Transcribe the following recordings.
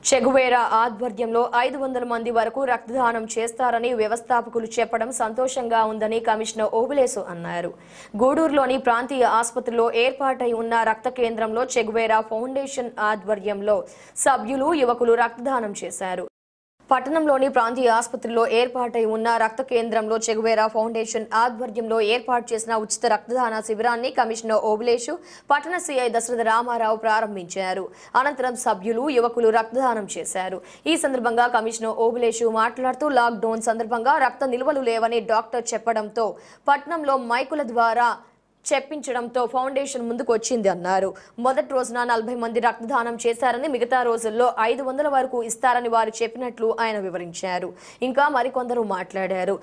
చెగువేరా ఆధ్వర్యంలో ఐదు వందల మంది వరకు రక్తదానం చేస్తారని వ్యవస్థాపకులు చెప్పడం సంతోషంగా ఉందని కమిషనర్ ఓబులేసు అన్నారు గూడూరులోని ప్రాంతీయ ఆసుపత్రిలో ఏర్పాటై ఉన్న రక్త కేంద్రంలో చెగువేరా ఫౌండేషన్ ఆధ్వర్యంలో సభ్యులు యువకులు రక్తదానం చేశారు పట్టణంలోని ప్రాంతీయ ఆసుపత్రిలో ఏర్పాటై ఉన్న రక్త కేంద్రంలో చెగువేరా ఫౌండేషన్ ఆధ్వర్యంలో ఏర్పాటు చేసిన ఉచిత రక్తదాన శిబిరాన్ని కమిషనర్ ఓబులేషు పట్టణ సీఐ దశరథ రామారావు ప్రారంభించారు అనంతరం సభ్యులు యువకులు రక్తదానం చేశారు ఈ సందర్భంగా కమిషనర్ ఓబులేషు మాట్లాడుతూ లాక్డౌన్ సందర్భంగా రక్త నిల్వలు లేవని డాక్టర్ చెప్పడంతో పట్టణంలో మైకుల ద్వారా చెప్పించడంతో ఫౌండేషన్ ముందుకు వచ్చింది అన్నారు మొదటి రోజున నలభై మంది రక్తదానం చేశారని మిగతా రోజుల్లో ఐదు వందల వరకు ఇస్తారని వారు చెప్పినట్లు ఆయన వివరించారు ఇంకా మరికొందరు మాట్లాడారు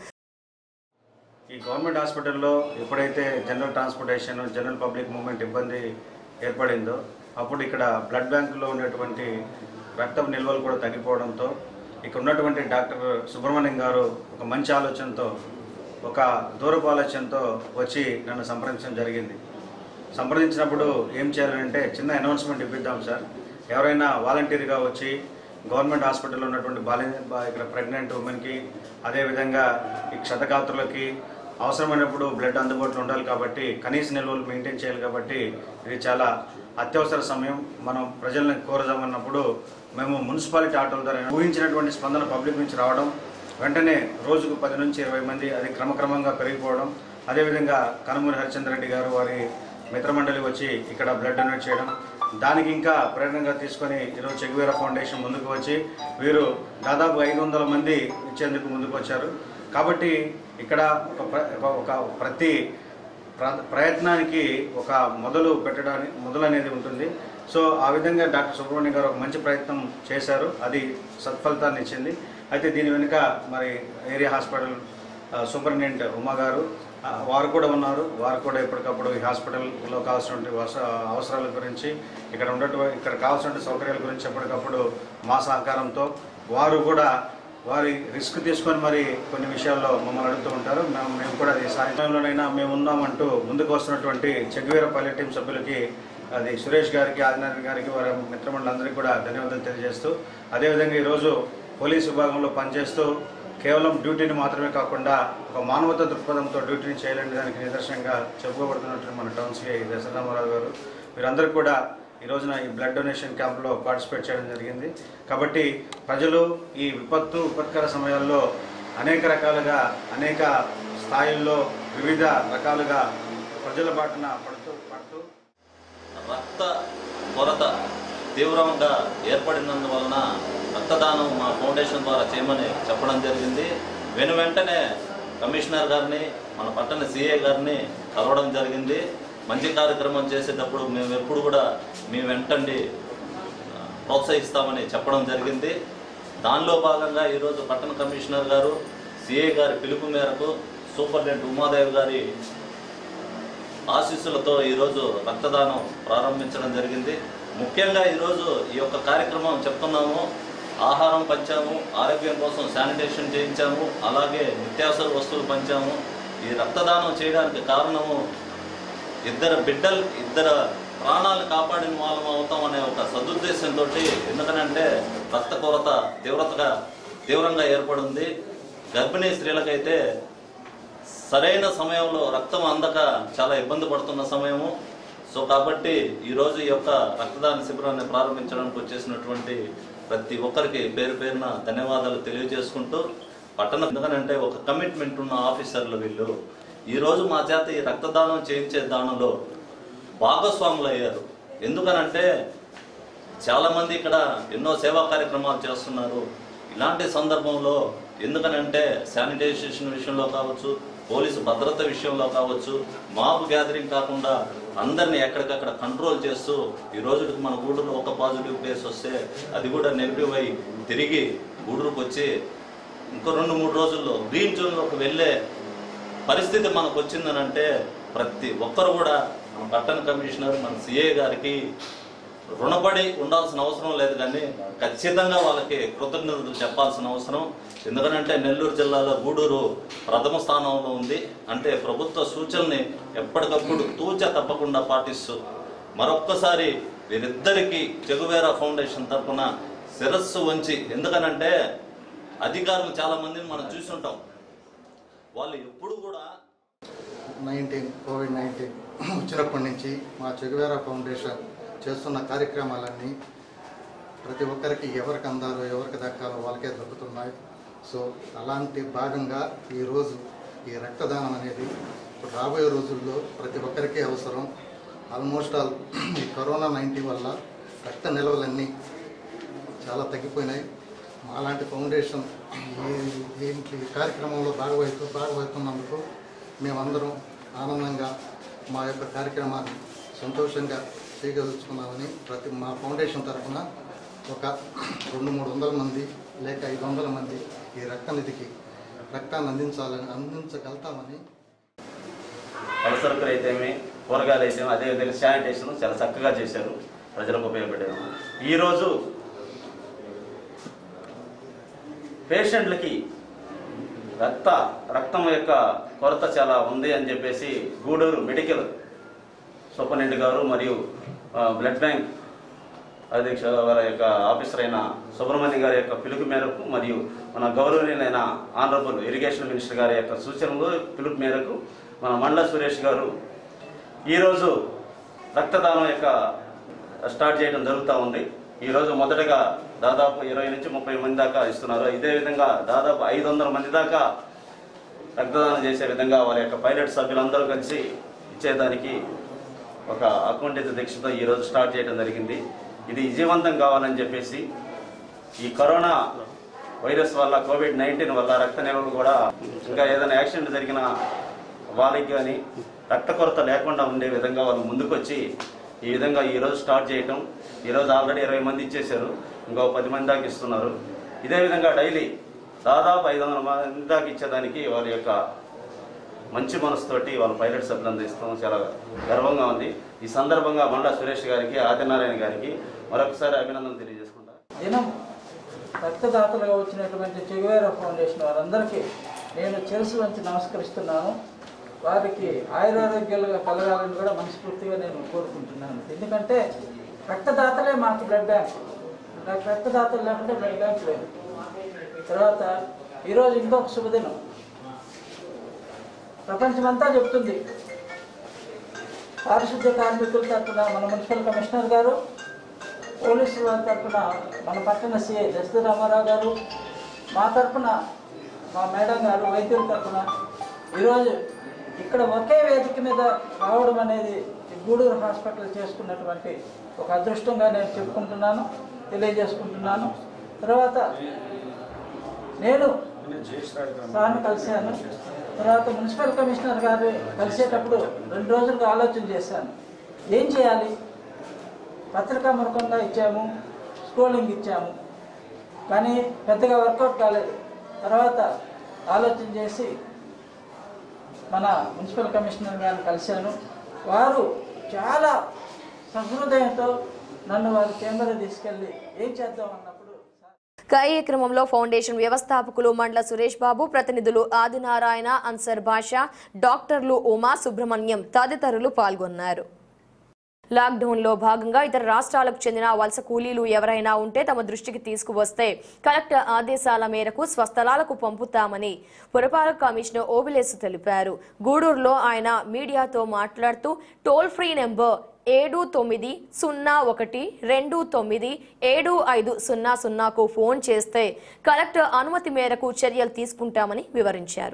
ఈ గవర్నమెంట్ హాస్పిటల్లో ఎప్పుడైతే general transportation general public movement ఇబ్బంది ఏర్పడిందో అప్పుడు ఇక్కడ బ్లడ్ బ్యాంకులో ఉన్నటువంటి రక్తం నిల్వలు కూడా తగ్గిపోవడంతో ఇక్కడ ఉన్నటువంటి డాక్టర్ సుబ్రహ్మణ్యం గారు ఒక మంచి ఆలోచనతో ఒక దూరపు ఆలోచనతో వచ్చి నన్ను సంప్రదించడం జరిగింది సంప్రదించినప్పుడు ఏం చేయాలంటే చిన్న అనౌన్స్మెంట్ ఇప్పిద్దాం సార్ ఎవరైనా వాలంటీర్గా వచ్చి గవర్నమెంట్ హాస్పిటల్లో ఉన్నటువంటి బాలి బా- ఇక్కడ ప్రెగ్నెంట్ ఉమెన్కి అదేవిధంగా ఈ క్షతగాత్రులకి అవసరమైనప్పుడు బ్లడ్ అందుబాటులో ఉండాలి కాబట్టి కనీస నిల్వలు మెయింటైన్ చేయాలి కాబట్టి ఇది చాలా అత్యవసర సమయం మనం ప్రజల్ని కోరదామన్నప్పుడు మేము మున్సిపాలిటీ ఆటోల ద్వారా ఊహించినటువంటి స్పందన పబ్లిక్ నుంచి రావడం వెంటనే రోజుకు పది నుంచి ఇరవై మంది అది క్రమక్రమంగా పెరిగిపోవడం అదేవిధంగా కనుమూరి హరిచంద్ర రెడ్డి గారు వారి మిత్రమండలి వచ్చి ఇక్కడ బ్లడ్ డొనేట్ చేయడం దానికి ఇంకా ప్రేరణగా తీసుకొని ఈరోజు చెగువేరా ఫౌండేషన్ ముందుకు వచ్చి వీరు దాదాపు ఐదు వందల మంది ఇచ్చేందుకు ముందుకు వచ్చారు కాబట్టి ఇక్కడ ఒక ప్ర- ఒక- ఒక ప్రతి ప్ర- ప్రయత్నానికి ఒక మొదలు పెట్టడానికి మొదలు అనేది ఉంటుంది సో ఆ విధంగా డాక్టర్ సుబ్రహ్మణ్యం గారు ఒక మంచి ప్రయత్నం చేశారు అది సత్ఫలితాన్ని ఇచ్చింది అయితే దీని వెనుక మరి ఏరియా హాస్పిటల్ ఆ, సూపరింటెండెంట్ ఉమా గారు ఆ, వారు కూడా ఉన్నారు వారు కూడా ఎప్పటికప్పుడు ఈ హాస్పిటల్లో కావాల్సినటువంటి వస- అవసరాల గురించి ఇక్కడ ఉన్నటువంటి ఇక్కడ కావాల్సిన సౌకర్యాల గురించి ఎప్పటికప్పుడు మా సహకారంతో వారు కూడా వారి రిస్క్ తీసుకొని మరి కొన్ని విషయాల్లో మమ్మల్ని అడుగుతూ ఉంటారు మేము మేము కూడా అది సాయంత్రంలోనైనా మేము ఉన్నామంటూ ముందుకు వస్తున్నటువంటి చెగ్వీరపల్లి టీం సభ్యులకి అది సురేష్ గారికి ఆదినారాయణ గారికి వారి మిత్రమండలందరికీ కూడా ధన్యవాదాలు తెలియజేస్తూ అదేవిధంగా ఈరోజు పోలీస్ విభాగంలో పనిచేస్తూ కేవలం డ్యూటీని మాత్రమే కాకుండా ఒక మానవత దృక్పథంతో డ్యూటీని చేయాలనే దానికి నిదర్శనంగా చెప్పుకోబడుతున్నట్టు మన టౌన్ సిఐ దశరామారావు గారు మీరందరూ కూడా ఈ రోజున ఈ బ్లడ్ డొనేషన్ క్యాంప్లో పార్టిసిపేట్ చేయడం జరిగింది కాబట్టి ప్రజలు ఈ విపత్తు విపత్కర సమయాల్లో అనేక రకాలుగా అనేక స్థాయిల్లో వివిధ రకాలుగా ప్రజల బాటున పడుతూ పడుతూ రక్త కొరత తీవ్రంగా ఏర్పడినందువలన రక్తదానం మా ఫౌండేషన్ ద్వారా చేయమని చెప్పడం జరిగింది వెను వెంటనే కమిషనర్ గారిని మన పట్టణ సిఏ గారిని కలవడం జరిగింది మంచి కార్యక్రమం చేసేటప్పుడు మేము ఎప్పుడు కూడా మీ వెంటండి ఆ, ప్రోత్సహిస్తామని చెప్పడం జరిగింది దానిలో భాగంగా ఈరోజు పట్టణ కమిషనర్ గారు సిఏ గారి పిలుపు మేరకు సూపరింటెండెంట్ ఉమాదేవి గారి ఆశీస్సులతో ఈరోజు రక్తదానం ప్రారంభించడం జరిగింది ముఖ్యంగా ఈరోజు ఈ యొక్క కార్యక్రమం చెప్తున్నాము ఆహారం పంచాము ఆరోగ్యం కోసం శానిటేషన్ చేయించాము అలాగే నిత్యావసర వస్తువులు పంచాము ఈ రక్తదానం చేయడానికి కారణము ఇద్దరు బిడ్డలు ఇద్దరు ప్రాణాలు కాపాడిన వాళ్ళం అవుతాం అనే ఒక సదుద్దేశంతో ఎందుకనంటే రక్త కొరత తీవ్రతగా తీవ్రంగా ఏర్పడింది గర్భిణీ స్త్రీలకైతే సరైన సమయంలో రక్తం అందక చాలా ఇబ్బంది పడుతున్న సమయము సో కాబట్టి ఈరోజు ఈ యొక్క రక్తదాన శిబిరాన్ని ప్రారంభించడానికి వచ్చేసినటువంటి ప్రతి ఒక్కరికి పేరు పేరున ధన్యవాదాలు తెలియజేసుకుంటూ పట్టణ ఎందుకనంటే ఒక కమిట్మెంట్ ఉన్న ఆఫీసర్లు వీళ్ళు ఈరోజు మా చేత ఈ రక్తదానం చేయించే దానిలో భాగస్వాములు అయ్యారు ఎందుకనంటే చాలా మంది ఇక్కడ ఎన్నో సేవా కార్యక్రమాలు చేస్తున్నారు ఇలాంటి సందర్భంలో ఎందుకనంటే శానిటైజేషన్ విషయంలో కావచ్చు పోలీసు భద్రత విషయంలో కావచ్చు మాబ్ గ్యాదరింగ్ కాకుండా అందరిని ఎక్కడికక్కడ కంట్రోల్ చేస్తూ ఈ రోజుకి మన గూడూరులో ఒక పాజిటివ్ కేసు వస్తే అది కూడా నెగిటివ్ అయి తిరిగి గూడూరుకు వచ్చి ఇంకో రెండు మూడు రోజుల్లో గ్రీన్ జోన్లోకి వెళ్ళే పరిస్థితి మనకు వచ్చిందనంటే ప్రతి ఒక్కరు కూడా మన పట్టణ కమిషనర్ మన సిఏ గారికి రుణపడి ఉండాల్సిన అవసరం లేదు కానీ ఖచ్చితంగా వాళ్ళకి కృతజ్ఞతలు చెప్పాల్సిన అవసరం ఎందుకంటే నెల్లూరు జిల్లాలో గూడూరు ప్రథమ స్థానంలో ఉంది అంటే ప్రభుత్వ సూచనల్ని ఎప్పటికప్పుడు తూచ తప్పకుండా పాటిస్తూ మరొక్కసారి వీరిద్దరికి చెగువేరా ఫౌండేషన్ తరఫున శిరస్సు వంచి ఎందుకనంటే అధికారులు చాలా మందిని మనం చూస్తుంటాం వాళ్ళు ఎప్పుడు కూడా నైన్టీన్ కోవిడ్ నైన్టీన్ వచ్చినప్పటి నుంచి మా చెగువేరా ఫౌండేషన్ చేస్తున్న కార్యక్రమాలన్నీ ప్రతి ఒక్కరికి ఎవరికి అందాలో ఎవరికి దక్కాలో వాళ్ళకే దక్కుతున్నాయి సో అలాంటి భాగంగా ఈరోజు ఈ రక్తదానం అనేది ఇప్పుడు రాబోయే రోజుల్లో ప్రతి ఒక్కరికి అవసరం ఆల్మోస్ట్ ఆల్ ఈ కరోనా నైన్టీన్ వల్ల రక్త నిల్వలన్నీ చాలా తగ్గిపోయినాయి మాలాంటి ఫౌండేషన్ ఈ దీంట్లో ఈ కార్యక్రమంలో భాగవహిస్తూ భాగవహిస్తున్నందుకు మేమందరం ఆనందంగా మా యొక్క కార్యక్రమాన్ని సంతోషంగా చేయగలుగుతున్నామని ప్రతి మా ఫౌండేషన్ తరఫున ఒక రెండు మూడు వందల మంది లేక ఐదు వందల మంది ఈ రక్తనిధికి రక్తాన్ని అందించాలని అందించగలుగుతామని పలసరుకులు అయితేమి కూరగాయలు అయితేమి అదేవిధంగా శానిటేషన్ చాలా చక్కగా చేశారు ప్రజలకు ఉపయోగపడేది ఈరోజు పేషెంట్లకి రక్త రక్తం యొక్క కొరత చాలా ఉంది అని చెప్పేసి గూడూరు మెడికల్ సూపరింటెండెంట్ గారు మరియు ఆ, బ్లడ్ బ్యాంక్ అధ్యక్ష వారి యొక్క ఆఫీసర్ అయిన సుబ్రహ్మణ్యం గారి యొక్క పిలుపు మేరకు మరియు మన గౌరవనీయులైన ఆనరబుల్ ఇరిగేషన్ మినిస్టర్ గారి యొక్క సూచనలు పిలుపు మేరకు మన మండల సురేష్ గారు ఈరోజు రక్తదానం యొక్క స్టార్ట్ చేయడం జరుగుతూ ఉంది ఈరోజు మొదటగా దాదాపు ఇరవై నుంచి ముప్పై మంది దాకా ఇస్తున్నారు ఇదే విధంగా దాదాపు ఐదు వందల మంది దాకా రక్తదానం చేసే విధంగా వారి యొక్క పైలట్ సభ్యులందరూ కలిసి ఇచ్చేదానికి ఒక అకౌంటిత దీక్షతో ఈరోజు స్టార్ట్ చేయడం జరిగింది ఇది విజయవంతం కావాలని చెప్పేసి ఈ కరోనా వైరస్ వల్ల కోవిడ్ నైన్టీన్ వల్ల రక్త నిల్వలు కూడా ఇంకా ఏదైనా యాక్సిడెంట్ జరిగిన వాళ్ళకి కానీ రక్త కొరత లేకుండా ఉండే విధంగా వాళ్ళు ముందుకొచ్చి ఈ విధంగా ఈరోజు స్టార్ట్ చేయటం ఈరోజు ఆల్రెడీ ఇరవై మంది ఇచ్చేశారు ఇంకో పది మంది దాకా ఇస్తున్నారు ఇదే విధంగా డైలీ దాదాపు ఐదు వందల మంది దాకా ఇచ్చేదానికి వాళ్ళ యొక్క మంచి మనసుతోటి వాళ్ళ పైలట్ సభ్యులందరూ ఇస్తాం చాలా గర్వంగా ఉంది ఈ సందర్భంగా మండల సురేష్ గారికి ఆదినారాయణ గారికి మరొకసారి అభినందనలు తెలియజేసుకుంటా దినం రక్తదాతలుగా వచ్చినటువంటి చెగువేర ఫౌండేషన్ వారందరికీ నేను చెరుసు వంచి నమస్కరిస్తున్నాను వారికి ఆయురారోగ్యాలుగా కలగాలని కూడా మనస్ఫూర్తిగా నేను కోరుకుంటున్నాను ఎందుకంటే రక్తదాతలే మాకు బ్లడ్ బ్యాంక్ రక్- రక్తదాతలు లేకుంటే బ్లడ్ బ్యాంక్ లేదు తర్వాత ఈరోజు ఇంకొక శుభదినం ప్రపంచమంతా చెప్తుంది పారిశుద్ధ్య కార్మికుల తరఫున మన మున్సిపల్ కమిషనర్ గారు పోలీసుల వారి తరఫున మన పట్టణ సిఐ దశరథ రామారావు గారు మా తరఫున మా మేడం గారు వైద్యుల తరఫున ఈరోజు ఇక్కడ ఒకే వేదిక మీద రావడం అనేది ఈ గూడూరు హాస్పిటల్ చేసుకున్నటువంటి ఒక అదృష్టంగా నేను చెప్పుకుంటున్నాను తెలియజేసుకుంటున్నాను తర్వాత నేను సార్ని కలిశాను తర్వాత మున్సిపల్ కమిషనర్ గారు కలిసేటప్పుడు రెండు రోజులుగా ఆలోచన చేశాను ఏం చేయాలి పత్రికా ముఖంగా ఇచ్చాము స్క్రోలింగ్ ఇచ్చాము కానీ పెద్దగా వర్కౌట్ కాలేదు తర్వాత ఆలోచన చేసి మన మున్సిపల్ కమిషనర్ గారిని కలిశాను వారు చాలా సహృదయంతో నన్ను వారి కెమెరా తీసుకెళ్ళి ఏం చేద్దాం అన్నప్పుడు కార్యక్రమంలో ఫౌండేషన్ వ్యవస్థాపకులు మండల సురేష్ బాబు ప్రతినిధులు ఆదినారాయణ అన్సర్ భాష డాక్టర్లు ఉమా సుబ్రహ్మణ్యం తదితరులు పాల్గొన్నారు లాక్డౌన్లో భాగంగా ఇతర రాష్ట్రాలకు చెందిన వలస కూలీలు ఎవరైనా ఉంటే తమ దృష్టికి తీసుకువస్తే కలెక్టర్ ఆదేశాల మేరకు స్వస్థలాలకు పంపుతామని పురపాలక కమిషనర్ ఓబిలేసు తెలిపారు గూడూరులో ఆయన మీడియాతో మాట్లాడుతూ టోల్ ఫ్రీ నెంబర్ ఏడు తొమ్మిది సున్నా ఒకటి రెండు తొమ్మిది ఏడు ఐదు సున్నా సున్నాకు ఫోన్ చేస్తే కలెక్టర్ అనుమతి మేరకు చర్యలు తీసుకుంటామని వివరించారు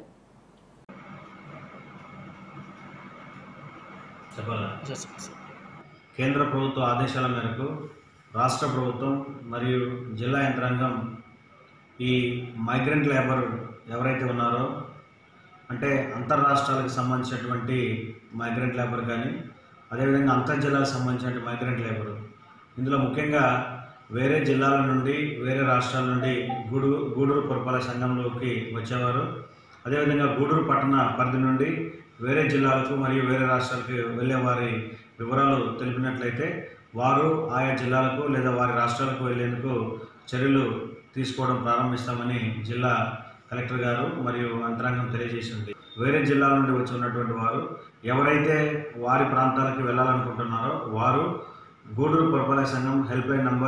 కేంద్ర ప్రభుత్వ ఆదేశాల మేరకు రాష్ట్ర ప్రభుత్వం మరియు జిల్లా యంత్రాంగం ఈ మైగ్రెంట్ లేబర్ ఎవరైతే ఉన్నారో అంటే అంతర్ రాష్ట్రాలకు సంబంధించినటువంటి మైగ్రెంట్ లేబర్ కానీ అదేవిధంగా అంతర్ జిల్లాలకు సంబంధించిన మైగ్రెంట్ లేబర్ ఇందులో ముఖ్యంగా వేరే జిల్లాల నుండి వేరే రాష్ట్రాల నుండి గూడు గూడూరు పురపాలక సంఘంలోకి వచ్చేవారు అదేవిధంగా గూడూరు పట్టణ పరిధి నుండి వేరే జిల్లాలకు మరియు వేరే రాష్ట్రాలకు వెళ్ళే వారి వివరాలు తెలిపినట్లయితే వారు ఆయా జిల్లాలకు లేదా వారి రాష్ట్రాలకు వెళ్ళేందుకు చర్యలు తీసుకోవడం ప్రారంభిస్తామని జిల్లా కలెక్టర్ గారు మరియు యంత్రాంగం తెలియజేసింది వేరే జిల్లాల నుండి వచ్చి ఉన్నటువంటి వారు ఎవరైతే వారి ప్రాంతాలకు వెళ్ళాలనుకుంటున్నారో వారు గూడూరు పురపాలక సంఘం help line number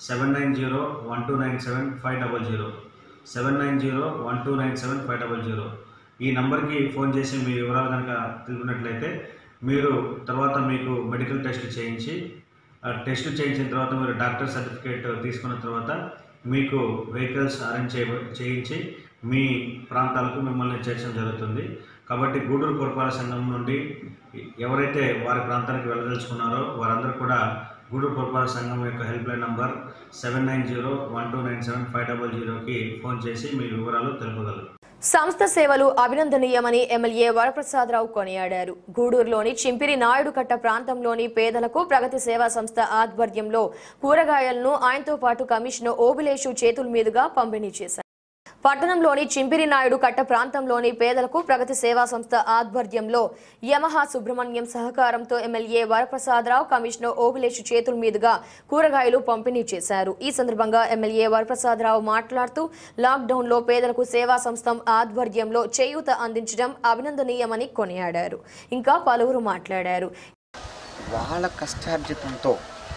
seven nine zero one two nine seven five double zero seven nine zero one two nine seven five double zero ఈ నంబర్కి ఫోన్ చేసి మీ వివరాలు కనుక తెలుపునట్లయితే మీరు తర్వాత మీకు మెడికల్ టెస్ట్ చేయించి ఆ టెస్ట్ చేయించిన తర్వాత మీరు డాక్టర్ సర్టిఫికేట్ తీసుకున్న తర్వాత మీకు వెహికల్స్ అరేంజ్ చేయ చేయించి మీ ప్రాంతాలకు మిమ్మల్ని చేర్చడం జరుగుతుంది కాబట్టి గూడూరు పురపాలక సంఘం నుండి ఎవరైతే వారి ప్రాంతానికి వెళ్ళదలుచుకున్నారో వారందరూ కూడా గూడూరు పురపాలక సంఘం యొక్క help line number seven nine zero one two nine seven five double జీరోకి ఫోన్ చేసి మీ వివరాలు తెలుపగలరు సంస్థ సేవలు అభినందనీయమని ఎమ్మెల్యే వరప్రసాదరావు కొనియాడారు గూడూరులోని చింపిరి నాయుడుకట్ట ప్రాంతంలోని పేదలకు ప్రగతి సేవా సంస్థ ఆధ్వర్యంలో కూరగాయలను ఆయనతో పాటు కమిషనర్ ఓబులేషు చేతుల మీదుగా పంపిణీ చేశారు పట్టణంలోని చింపిరి నాయుడు కట్ట ప్రాంతంలోని పేదలకు ప్రగతి సేవా సంస్థ ఆధ్వర్యంలో యమహా సుబ్రహ్మణ్యం సహకారంతో ఎమ్మెల్యే వరప్రసాదరావు కమిషనర్ ఓబులేషు చేతుల మీదుగా కూరగాయలు పంపిణీ చేశారు ఈ సందర్భంగా ఎమ్మెల్యే వరప్రసాదరావు మాట్లాడుతూ లాక్డౌన్లో పేదలకు సేవా సంస్థ ఆధ్వర్యంలో చేయూత అందించడం అభినందనీయమని కొనియాడారు ఇంకా పలువురు మాట్లాడారు వాళ్ళ కష్టార్జితంతో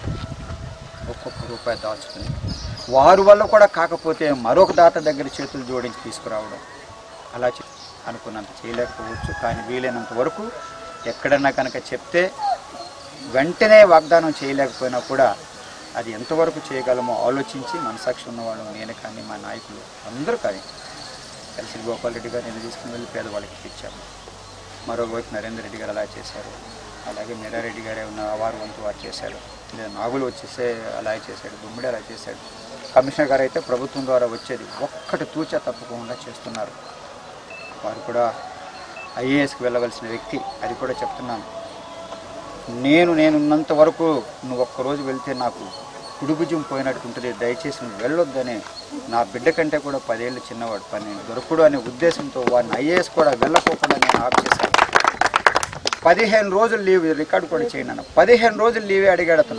ఒక్కొక్క రూపాయి దాచుకుని వారి వల్ల కూడా కాకపోతే మరొక దాత దగ్గర చేతులు జోడించి తీసుకురావడం అలా చే- అనుకున్నంత చేయలేకపోవచ్చు కానీ వీలైనంత వరకు ఎక్కడన్నా కనుక చెప్తే వెంటనే వాగ్దానం చేయలేకపోయినా కూడా అది ఎంతవరకు చేయగలమో ఆలోచించి మనసాక్షి ఉన్నవాళ్ళు నేను కానీ మా నాయకులు అందరూ కానీ ఎల్సీ గోపాల్ రెడ్డి గారు నేను తీసుకుని వెళ్ళి పేదవాళ్ళకి ఇచ్చాము మరోవైపు నరేందర్ రెడ్డి గారు అలా చేశారు అలాగే మీరారెడ్డి గారే ఉన్న వారు వంతు వారు చేశారు లేదా నాగులు వచ్చేసే అలా చేశాడు గుమ్మిడి అలా చేశాడు కమిషనర్ గారు అయితే ప్రభుత్వం ద్వారా వచ్చేది ఒక్కటి తూచా తప్పకుండా చేస్తున్నారు వారు కూడా ఐఏఎస్కి వెళ్ళవలసిన వ్యక్తి అది కూడా చెప్తున్నాను నేను నేనున్నంత వరకు నువ్వు ఒక్కరోజు వెళ్తే నాకు కుడుభుజం పోయినట్టు ఉంటుంది దయచేసి నువ్వు వెళ్ళొద్దని నా బిడ్డ కంటే కూడా పదేళ్ళు చిన్నవాడు పన్నెండు దొరకడు అనే ఉద్దేశంతో వాడిని ఐఏఎస్ కూడా వెళ్ళకోకుండా నేను ఆఫ్ చేశాను పదిహేను రోజులు లీవ్ రికార్డు కూడా చేయను అన్న పదిహేను రోజులు లీవే అడిగాడు అతను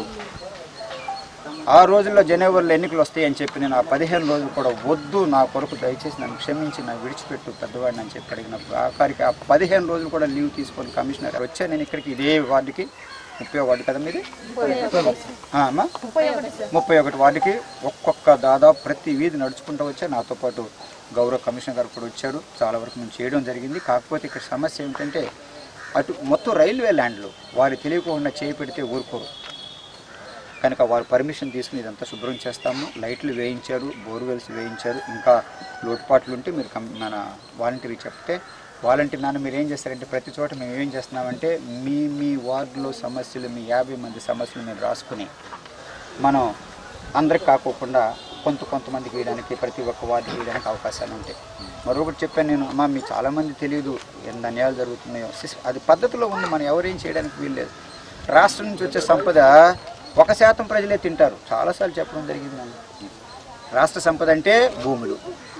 ఆ రోజుల్లో జనవరిలో ఎన్నికలు వస్తాయని చెప్పి నేను ఆ పదిహేను రోజులు కూడా వద్దు నా కొరకు దయచేసి నన్ను క్షమించి నా విడిచిపెట్టు పెద్దవాడిని అని చెప్పి అడిగినప్పుడు ఆఖరికి ఆ పదిహేను రోజులు కూడా లీవ్ తీసుకొని కమిషనర్ గారు వచ్చా నేను ఇక్కడికి ఇదే వార్డుకి ముప్పై వార్డు కదా మీది ఆ, అమ్మా ముప్పై ఒకటి వార్డుకి ఒక్కొక్క దాదాపు ప్రతి వీధి నడుచుకుంటూ వచ్చా నాతో పాటు గౌరవ కమిషనర్ గారు కూడా వచ్చాడు చాలా వరకు మేము చేయడం జరిగింది కాకపోతే ఇక్కడ సమస్య ఏమిటంటే అటు మొత్తం రైల్వే ల్యాండ్లు వారు తెలియకుండా చేయి పెడితే ఊరుకోరు కనుక వారు పర్మిషన్ తీసుకుని ఇదంతా శుభ్రం చేస్తాము లైట్లు వేయించారు బోర్వెల్స్ వేయించారు ఇంకా లోటుపాట్లు ఉంటే మీరు కం మన వాలంటీర్కి చెప్తే వాలంటీర్ నాన్న మీరు ఏం చేస్తారంటే ప్రతి చోట మేము ఏం చేస్తున్నామంటే మీ మీ వార్డులో సమస్యలు మీ యాభై మంది సమస్యలు మీరు రాసుకుని మనం అందరికి కాకోకుండా కొంత కొంతమందికి వేయడానికి ప్రతి ఒక్క వార్డుకి వేయడానికి అవకాశాలు ఉంటాయి మరొకటి చెప్పాను నేను అమ్మా మీ చాలామంది తెలియదు ఎన్ని అన్యాయాలు జరుగుతున్నాయో సిస్- అది పద్ధతిలో ఉంది మనం ఎవరేం చేయడానికి వీల్లేదు రాష్ట్రం నుంచి వచ్చే సంపద ఒక శాతం ప్రజలే తింటారు చాలాసార్లు చెప్పడం జరిగింది నన్ను రాష్ట్ర సంపద అంటే భూములు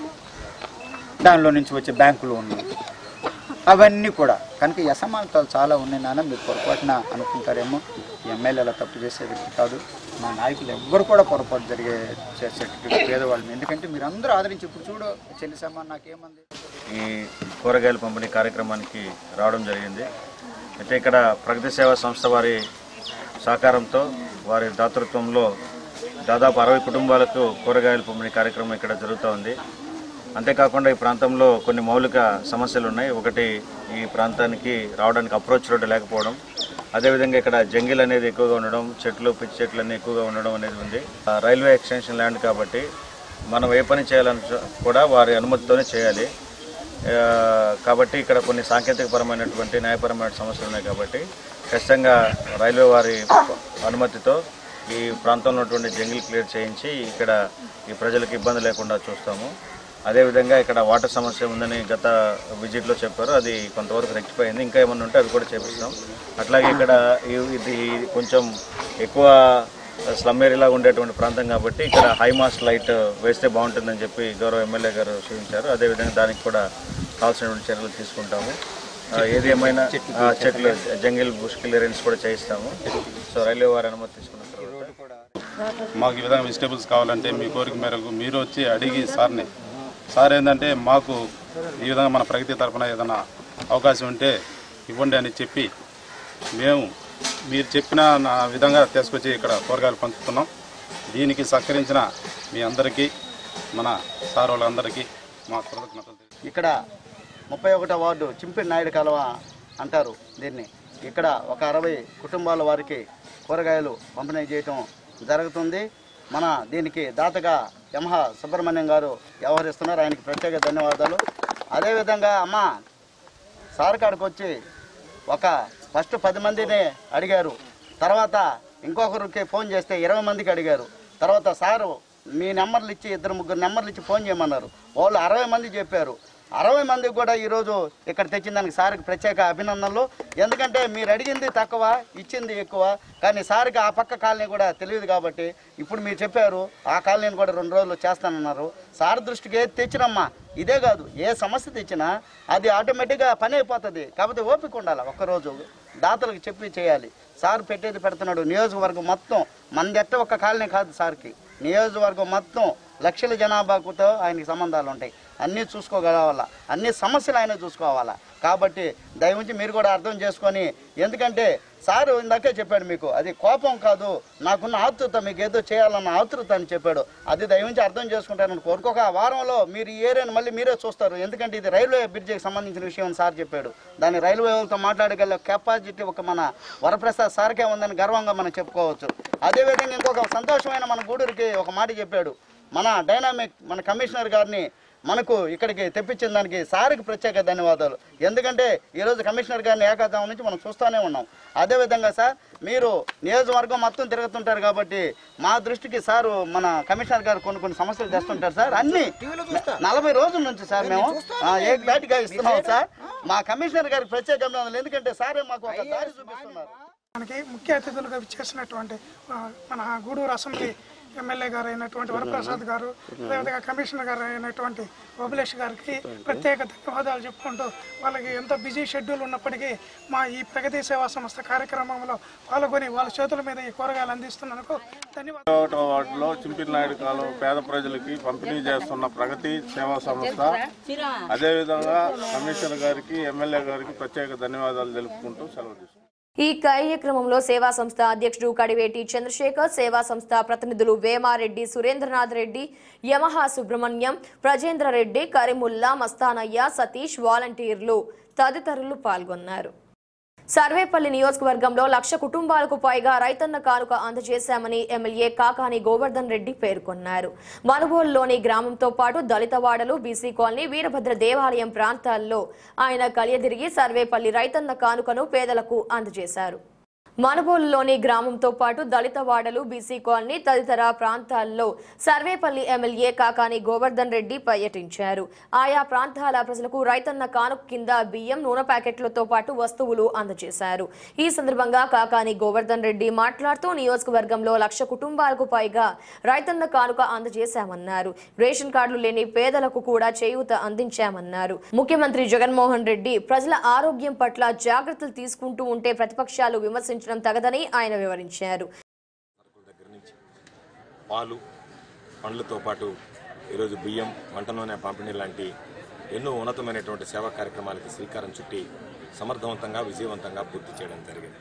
దానిలో నుంచి వచ్చే బ్యాంకు లోన్లు అవన్నీ కూడా కనుక ఈ అసమానతలు చాలా ఉన్నాయి నాన్న మీరు పొరపాటున అనుకుంటారేమో ఈ ఎమ్మెల్యే అలా తప్పు చేసే వ్యక్తి కాదు మా నాయకులు ఎవ్వరు కూడా పొరపాటు జరిగే చేసేటటువంటి పేదవాళ్ళని ఎందుకంటే మీరు అందరూ ఆదరించి ఇప్పుడు చూడు చెల్లి సమాన్ నాకేమంది ఈ కూరగాయల పంపిణీ కార్యక్రమానికి రావడం జరిగింది అయితే ఇక్కడ ప్రగతి సేవా సంస్థ వారి సహకారంతో వారి దాతృత్వంలో దాదాపు అరవై కుటుంబాలకు కూరగాయల పంపిణీ కార్యక్రమం ఇక్కడ జరుగుతూ ఉంది అంతేకాకుండా ఈ ప్రాంతంలో కొన్ని మౌలిక సమస్యలు ఉన్నాయి ఒకటి ఈ ప్రాంతానికి రావడానికి అప్రోచ్ రోడ్డు లేకపోవడం అదేవిధంగా ఇక్కడ జంగిల్ అనేది ఎక్కువగా ఉండడం చెట్లు పిచ్చి చెట్లు అన్నీ ఎక్కువగా ఉండడం అనేది ఉంది ఆ, రైల్వే ఎక్స్టెన్షన్ ల్యాండ్ కాబట్టి మనం ఏ పని చేయాలని కూడా వారి అనుమతితోనే చేయాలి ఆ, కాబట్టి ఇక్కడ కొన్ని సాంకేతికపరమైనటువంటి న్యాయపరమైన సమస్యలు ఉన్నాయి కాబట్టి ఖచ్చితంగా రైల్వే వారి అనుమతితో ఈ ప్రాంతంలో ఉన్నటువంటి జంగిల్ క్లియర్ చేయించి ఇక్కడ ఈ ప్రజలకు ఇబ్బంది లేకుండా చూస్తాము అదేవిధంగా ఇక్కడ వాటర్ సమస్య ఉందని గత విజిట్లో చెప్పారు అది కొంతవరకు రెక్టిఫై అయింది ఇంకా ఏమన్నా ఉంటే అది కూడా చేపిస్తాం అట్లాగే ఇక్కడ ఈ- ఇది కొంచెం ఎక్కువ స్లమ్ ఏరియాలా ఉండేటువంటి ప్రాంతం కాబట్టి ఇక్కడ హై మాస్ట్ లైట్ వేస్తే బాగుంటుందని చెప్పి గౌరవ ఎమ్మెల్యే గారు సూచించారు అదేవిధంగా దానికి కూడా కావాల్సినటువంటి చర్యలు తీసుకుంటాము ఆ, ఏది ఏమైనా ఆ, చెట్లు జంగిల్ బుష్ క్లియరెన్స్ కూడా చేయిస్తాము సో రైల్వే వారి అనుమతి తీసుకున్న తర్వాత మాకు ఈ విధంగా వెజిటేబుల్స్ కావాలంటే మీ కోరిక మేరకు మీరు వచ్చి అడిగి సార్ని సార్ ఏంటంటే మాకు ఈ విధంగా మన ప్రగతి తరఫున ఏదైనా అవకాశం ఉంటే ఇవ్వండి అని చెప్పి మేము మీరు చెప్పిన నా విధంగా తీసుకొచ్చి ఇక్కడ కూరగాయలు పంచుతున్నాం దీనికి సహకరించిన మీ అందరికీ మన సార్ వాళ్ళందరికీ మా కృతజ్ఞతలు తెలియ- ఇక్కడ ముప్పై ఒకటో వార్డు చింపిడి నాయుడు కాలువ అంటారు దీన్ని ఇక్కడ ఒక అరవై కుటుంబాల వారికి కూరగాయలు పంపిణీ చేయటం జరుగుతుంది మన దీనికి దాతగా యమహ సుబ్రహ్మణ్యం గారు వ్యవహరిస్తున్నారు ఆయనకి ప్రత్యేక ధన్యవాదాలు అదేవిధంగా అమ్మ సార్ కాడికి వచ్చి ఒక ఫస్ట్ పది మందిని అడిగారు తర్వాత ఇంకొకరికి ఫోన్ చేస్తే ఇరవై మందికి అడిగారు తర్వాత సారు మీ నెంబర్లు ఇచ్చి ఇద్దరు ముగ్గురు నెంబర్లు ఇచ్చి ఫోన్ చేయమన్నారు వాళ్ళు అరవై మంది చెప్పారు అరవై మందికి కూడా ఈరోజు ఇక్కడ తెచ్చిన దానికి సార్కి ప్రత్యేక అభినందనలు ఎందుకంటే మీరు అడిగింది తక్కువ ఇచ్చింది ఎక్కువ కానీ సార్కి ఆ పక్క కాలనీ కూడా తెలియదు కాబట్టి ఇప్పుడు మీరు చెప్పారు ఆ కాలనీని కూడా రెండు రోజులు చేస్తానన్నారు సార్ దృష్టికి ఏది తెచ్చినమ్మా ఇదే కాదు ఏ సమస్య తెచ్చినా అది ఆటోమేటిక్గా పని అయిపోతుంది కాకపోతే ఓపిక ఉండాలి ఒక్కరోజు దాతలకు చెప్పి చేయాలి సార్ పెట్టేది పెడుతున్నాడు నియోజకవర్గం మొత్తం మనది ఎట్ట ఒక్క కాలనీ కాదు సార్కి నియోజకవర్గం మొత్తం లక్షల జనాభాకుతో ఆయనకి సంబంధాలు ఉంటాయి అన్నీ చూసుకోగలవాలా అన్ని సమస్యలు ఆయన చూసుకోవాలా కాబట్టి దయవుంచి మీరు కూడా అర్థం చేసుకొని ఎందుకంటే సారు ఇందాకే చెప్పాడు మీకు అది కోపం కాదు నాకున్న ఆతృత మీకు ఏదో చేయాలన్న ఆతృత అని చెప్పాడు అది దయవుంచి అర్థం చేసుకుంటారని కోరుకోక వారంలో మీరు ఈ ఏరియాని మళ్ళీ మీరే చూస్తారు ఎందుకంటే ఇది రైల్వే బ్రిడ్జికి సంబంధించిన విషయం అని సార్ చెప్పాడు దాని రైల్వే వాళ్ళతో మాట్లాడగల కెపాసిటీ ఒక మన వరప్రసాద్ సార్కే ఉందని గర్వంగా మనం చెప్పుకోవచ్చు అదేవిధంగా ఇంకొక సంతోషమైన మన గూడూరికి ఒక మాట చెప్పాడు మన డైనామిక్ మన కమిషనర్ గారిని మనకు ఇక్కడికి తెప్పించిన దానికి సార్కి ప్రత్యేక ధన్యవాదాలు ఎందుకంటే ఈరోజు కమిషనర్ గారిని ఏకాదం నుంచి మనం చూస్తూనే ఉన్నాం అదేవిధంగా సార్ మీరు నియోజకవర్గం మొత్తం తిరుగుతుంటారు కాబట్టి మా దృష్టికి సారు మన కమిషనర్ గారు కొన్ని కొన్ని సమస్యలు తెస్తుంటారు సార్ అన్ని నలభై రోజుల నుంచి సార్ మేము ఆ, ఏ గా ఇస్తున్నాం సార్ మా కమిషనర్ గారికి ప్రత్యేక అభినందనలు ఎందుకంటే సారే మాకు ఒక దారి చూపిస్తున్నారు మనకి ముఖ్య అతిథులుగా చేసినటువంటి మన గూడూరు అసెంబ్లీ ఎమ్మెల్యే గారు అయినటువంటి వరప్రసాద్ గారు అదేవిధంగా కమిషనర్ గారు అయినటువంటి ఓబులేష్ గారికి ప్రత్యేక ధన్యవాదాలు చెప్పుకుంటూ వాళ్ళకి ఎంత బిజీ షెడ్యూల్ ఉన్నప్పటికీ మా ఈ ప్రగతి సేవా సంస్థ కార్యక్రమంలో పాల్గొని వాళ్ళ చేతుల మీద ఈ కూరగాయలు అందిస్తున్నందుకు ధన్యవాదాలు ఒకటో వార్డులో చింపిల్ నాయుడు కాలం పేద ప్రజలకి పంపిణీ చేస్తున్న ప్రగతి సేవా సంస్థ అదేవిధంగా కమిషనర్ గారికి ఎమ్మెల్యే గారికి ప్రత్యేక ధన్యవాదాలు తెలుపుకుంటూ సెలవు తీసుకుంటాం ఈ కార్యక్రమంలో సేవా సంస్థ అధ్యక్షుడు కడివేటి చంద్రశేఖర్ సేవా సంస్థ ప్రతినిధులు వేమారెడ్డి సురేంద్రనాథ్ రెడ్డి యమహా సుబ్రహ్మణ్యం ప్రజేంద్ర రెడ్డి కరీముల్లా మస్తానయ్య సతీష్ వాలంటీర్లు తదితరులు పాల్గొన్నారు సర్వేపల్లి నియోజకవర్గంలో లక్ష కుటుంబాలకు పైగా రైతన్న కానుక అందజేశామని ఎమ్మెల్యే కాకాని గోవర్ధన్ రెడ్డి పేర్కొన్నారు మనుగోలులోని గ్రామంతో పాటు దళితవాడలు బీసీ కాలనీ వీరభద్ర దేవాలయం ప్రాంతాల్లో ఆయన కలియదిరిగి సర్వేపల్లి రైతన్న కానుకను పేదలకు అందజేశారు మనుబోలులోని గ్రామంతో పాటు దళితవాడలు బీసీ కాలనీ తదితర ప్రాంతాల్లో సర్వేపల్లి ఎమ్మెల్యే కాకాని గోవర్ధన్ రెడ్డి పర్యటించారు ఆయా ప్రాంతాల ప్రజలకు రైతన్న కానుక కింద బియ్యం నూనె ప్యాకెట్లతో పాటు వస్తువులు అందజేశారు ఈ సందర్భంగా కాకాని గోవర్ధన్ రెడ్డి మాట్లాడుతూ నియోజకవర్గంలో లక్ష కుటుంబాలకు పైగా రైతన్న కానుక అందజేశామన్నారు రేషన్ కార్డులు లేని పేదలకు కూడా చేయూత అందించామన్నారు ముఖ్యమంత్రి జగన్మోహన్ రెడ్డి ప్రజల ఆరోగ్యం పట్ల జాగ్రత్తలు తీసుకుంటూ ఉంటే ప్రతిపక్షాలు విమర్శించడం తగదని ఆయన వివరించారు దగ్గర నుంచి పాలు పండ్లతో పాటు ఈరోజు బియ్యం వంట నూనె పంపిణీ లాంటి ఎన్నో ఉన్నతమైనటువంటి సేవా కార్యక్రమాలకి శ్రీకారం చుట్టి సమర్థవంతంగా విజయవంతంగా పూర్తి చేయడం జరిగింది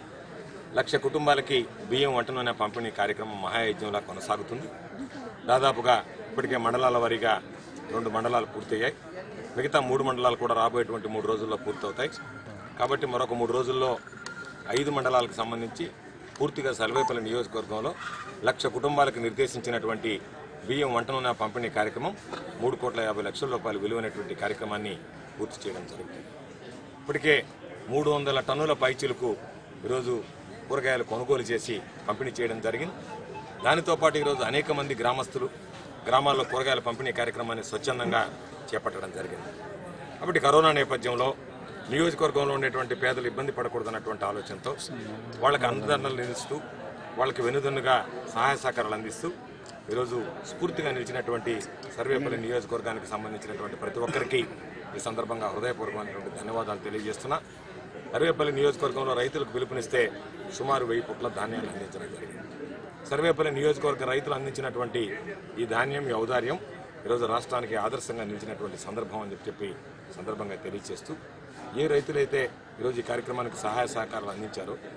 లక్ష కుటుంబాలకి బియ్యం వంట నూనె పంపిణీ కార్యక్రమం మహాయజ్ఞంలా కొనసాగుతుంది దాదాపుగా ఇప్పటికే మండలాల వారీగా రెండు మండలాలు పూర్తయ్యాయి మిగతా మూడు మండలాలు కూడా రాబోయేటువంటి మూడు రోజుల్లో పూర్తవుతాయి కాబట్టి మరొక మూడు రోజుల్లో ఐదు మండలాలకు సంబంధించి పూర్తిగా సర్వేపల్లి నియోజకవర్గంలో లక్ష కుటుంబాలకు నిర్దేశించినటువంటి బియ్యం వంట నూనె పంపిణీ కార్యక్రమం మూడు కోట్ల యాభై లక్షల రూపాయలు విలువైనటువంటి కార్యక్రమాన్ని పూర్తి చేయడం జరుగుతుంది ఇప్పటికే మూడు వందల టన్నుల పైచీలకు ఈరోజు కూరగాయలు కొనుగోలు చేసి పంపిణీ చేయడం జరిగింది దానితో పాటు ఈరోజు అనేక మంది గ్రామస్తులు గ్రామాల్లో కూరగాయల పంపిణీ కార్యక్రమాన్ని స్వచ్ఛందంగా చేపట్టడం జరిగింది కాబట్టి కరోనా నేపథ్యంలో నియోజకవర్గంలో ఉండేటువంటి పేదలు ఇబ్బంది పడకూడదన్నటువంటి ఆలోచనతో వాళ్ళకి అందరణలు నిలుస్తూ వాళ్ళకి వెనుదన్నుగా సహాయ సహకారాలు అందిస్తూ ఈరోజు స్ఫూర్తిగా నిలిచినటువంటి సర్వేపల్లి నియోజకవర్గానికి సంబంధించినటువంటి ప్రతి ఒక్కరికి ఈ సందర్భంగా హృదయపూర్వకమైనటువంటి ధన్యవాదాలు తెలియజేస్తున్నా సర్వేపల్లి నియోజకవర్గంలో రైతులకు పిలుపునిస్తే సుమారు వెయ్యి పుట్ల ధాన్యాన్ని అందించడం జరిగింది సర్వేపల్లి నియోజకవర్గ రైతులు అందించినటువంటి ఈ ధాన్యం ఈ ఔదార్యం ఈరోజు రాష్ట్రానికి ఆదర్శంగా నిలిచినటువంటి సందర్భం అని చెప్పి చెప్పి సందర్భంగా తెలియజేస్తూ ఏ రైతులైతే ఈరోజు ఈ కార్యక్రమానికి సహాయ సహకారాలు అందించారో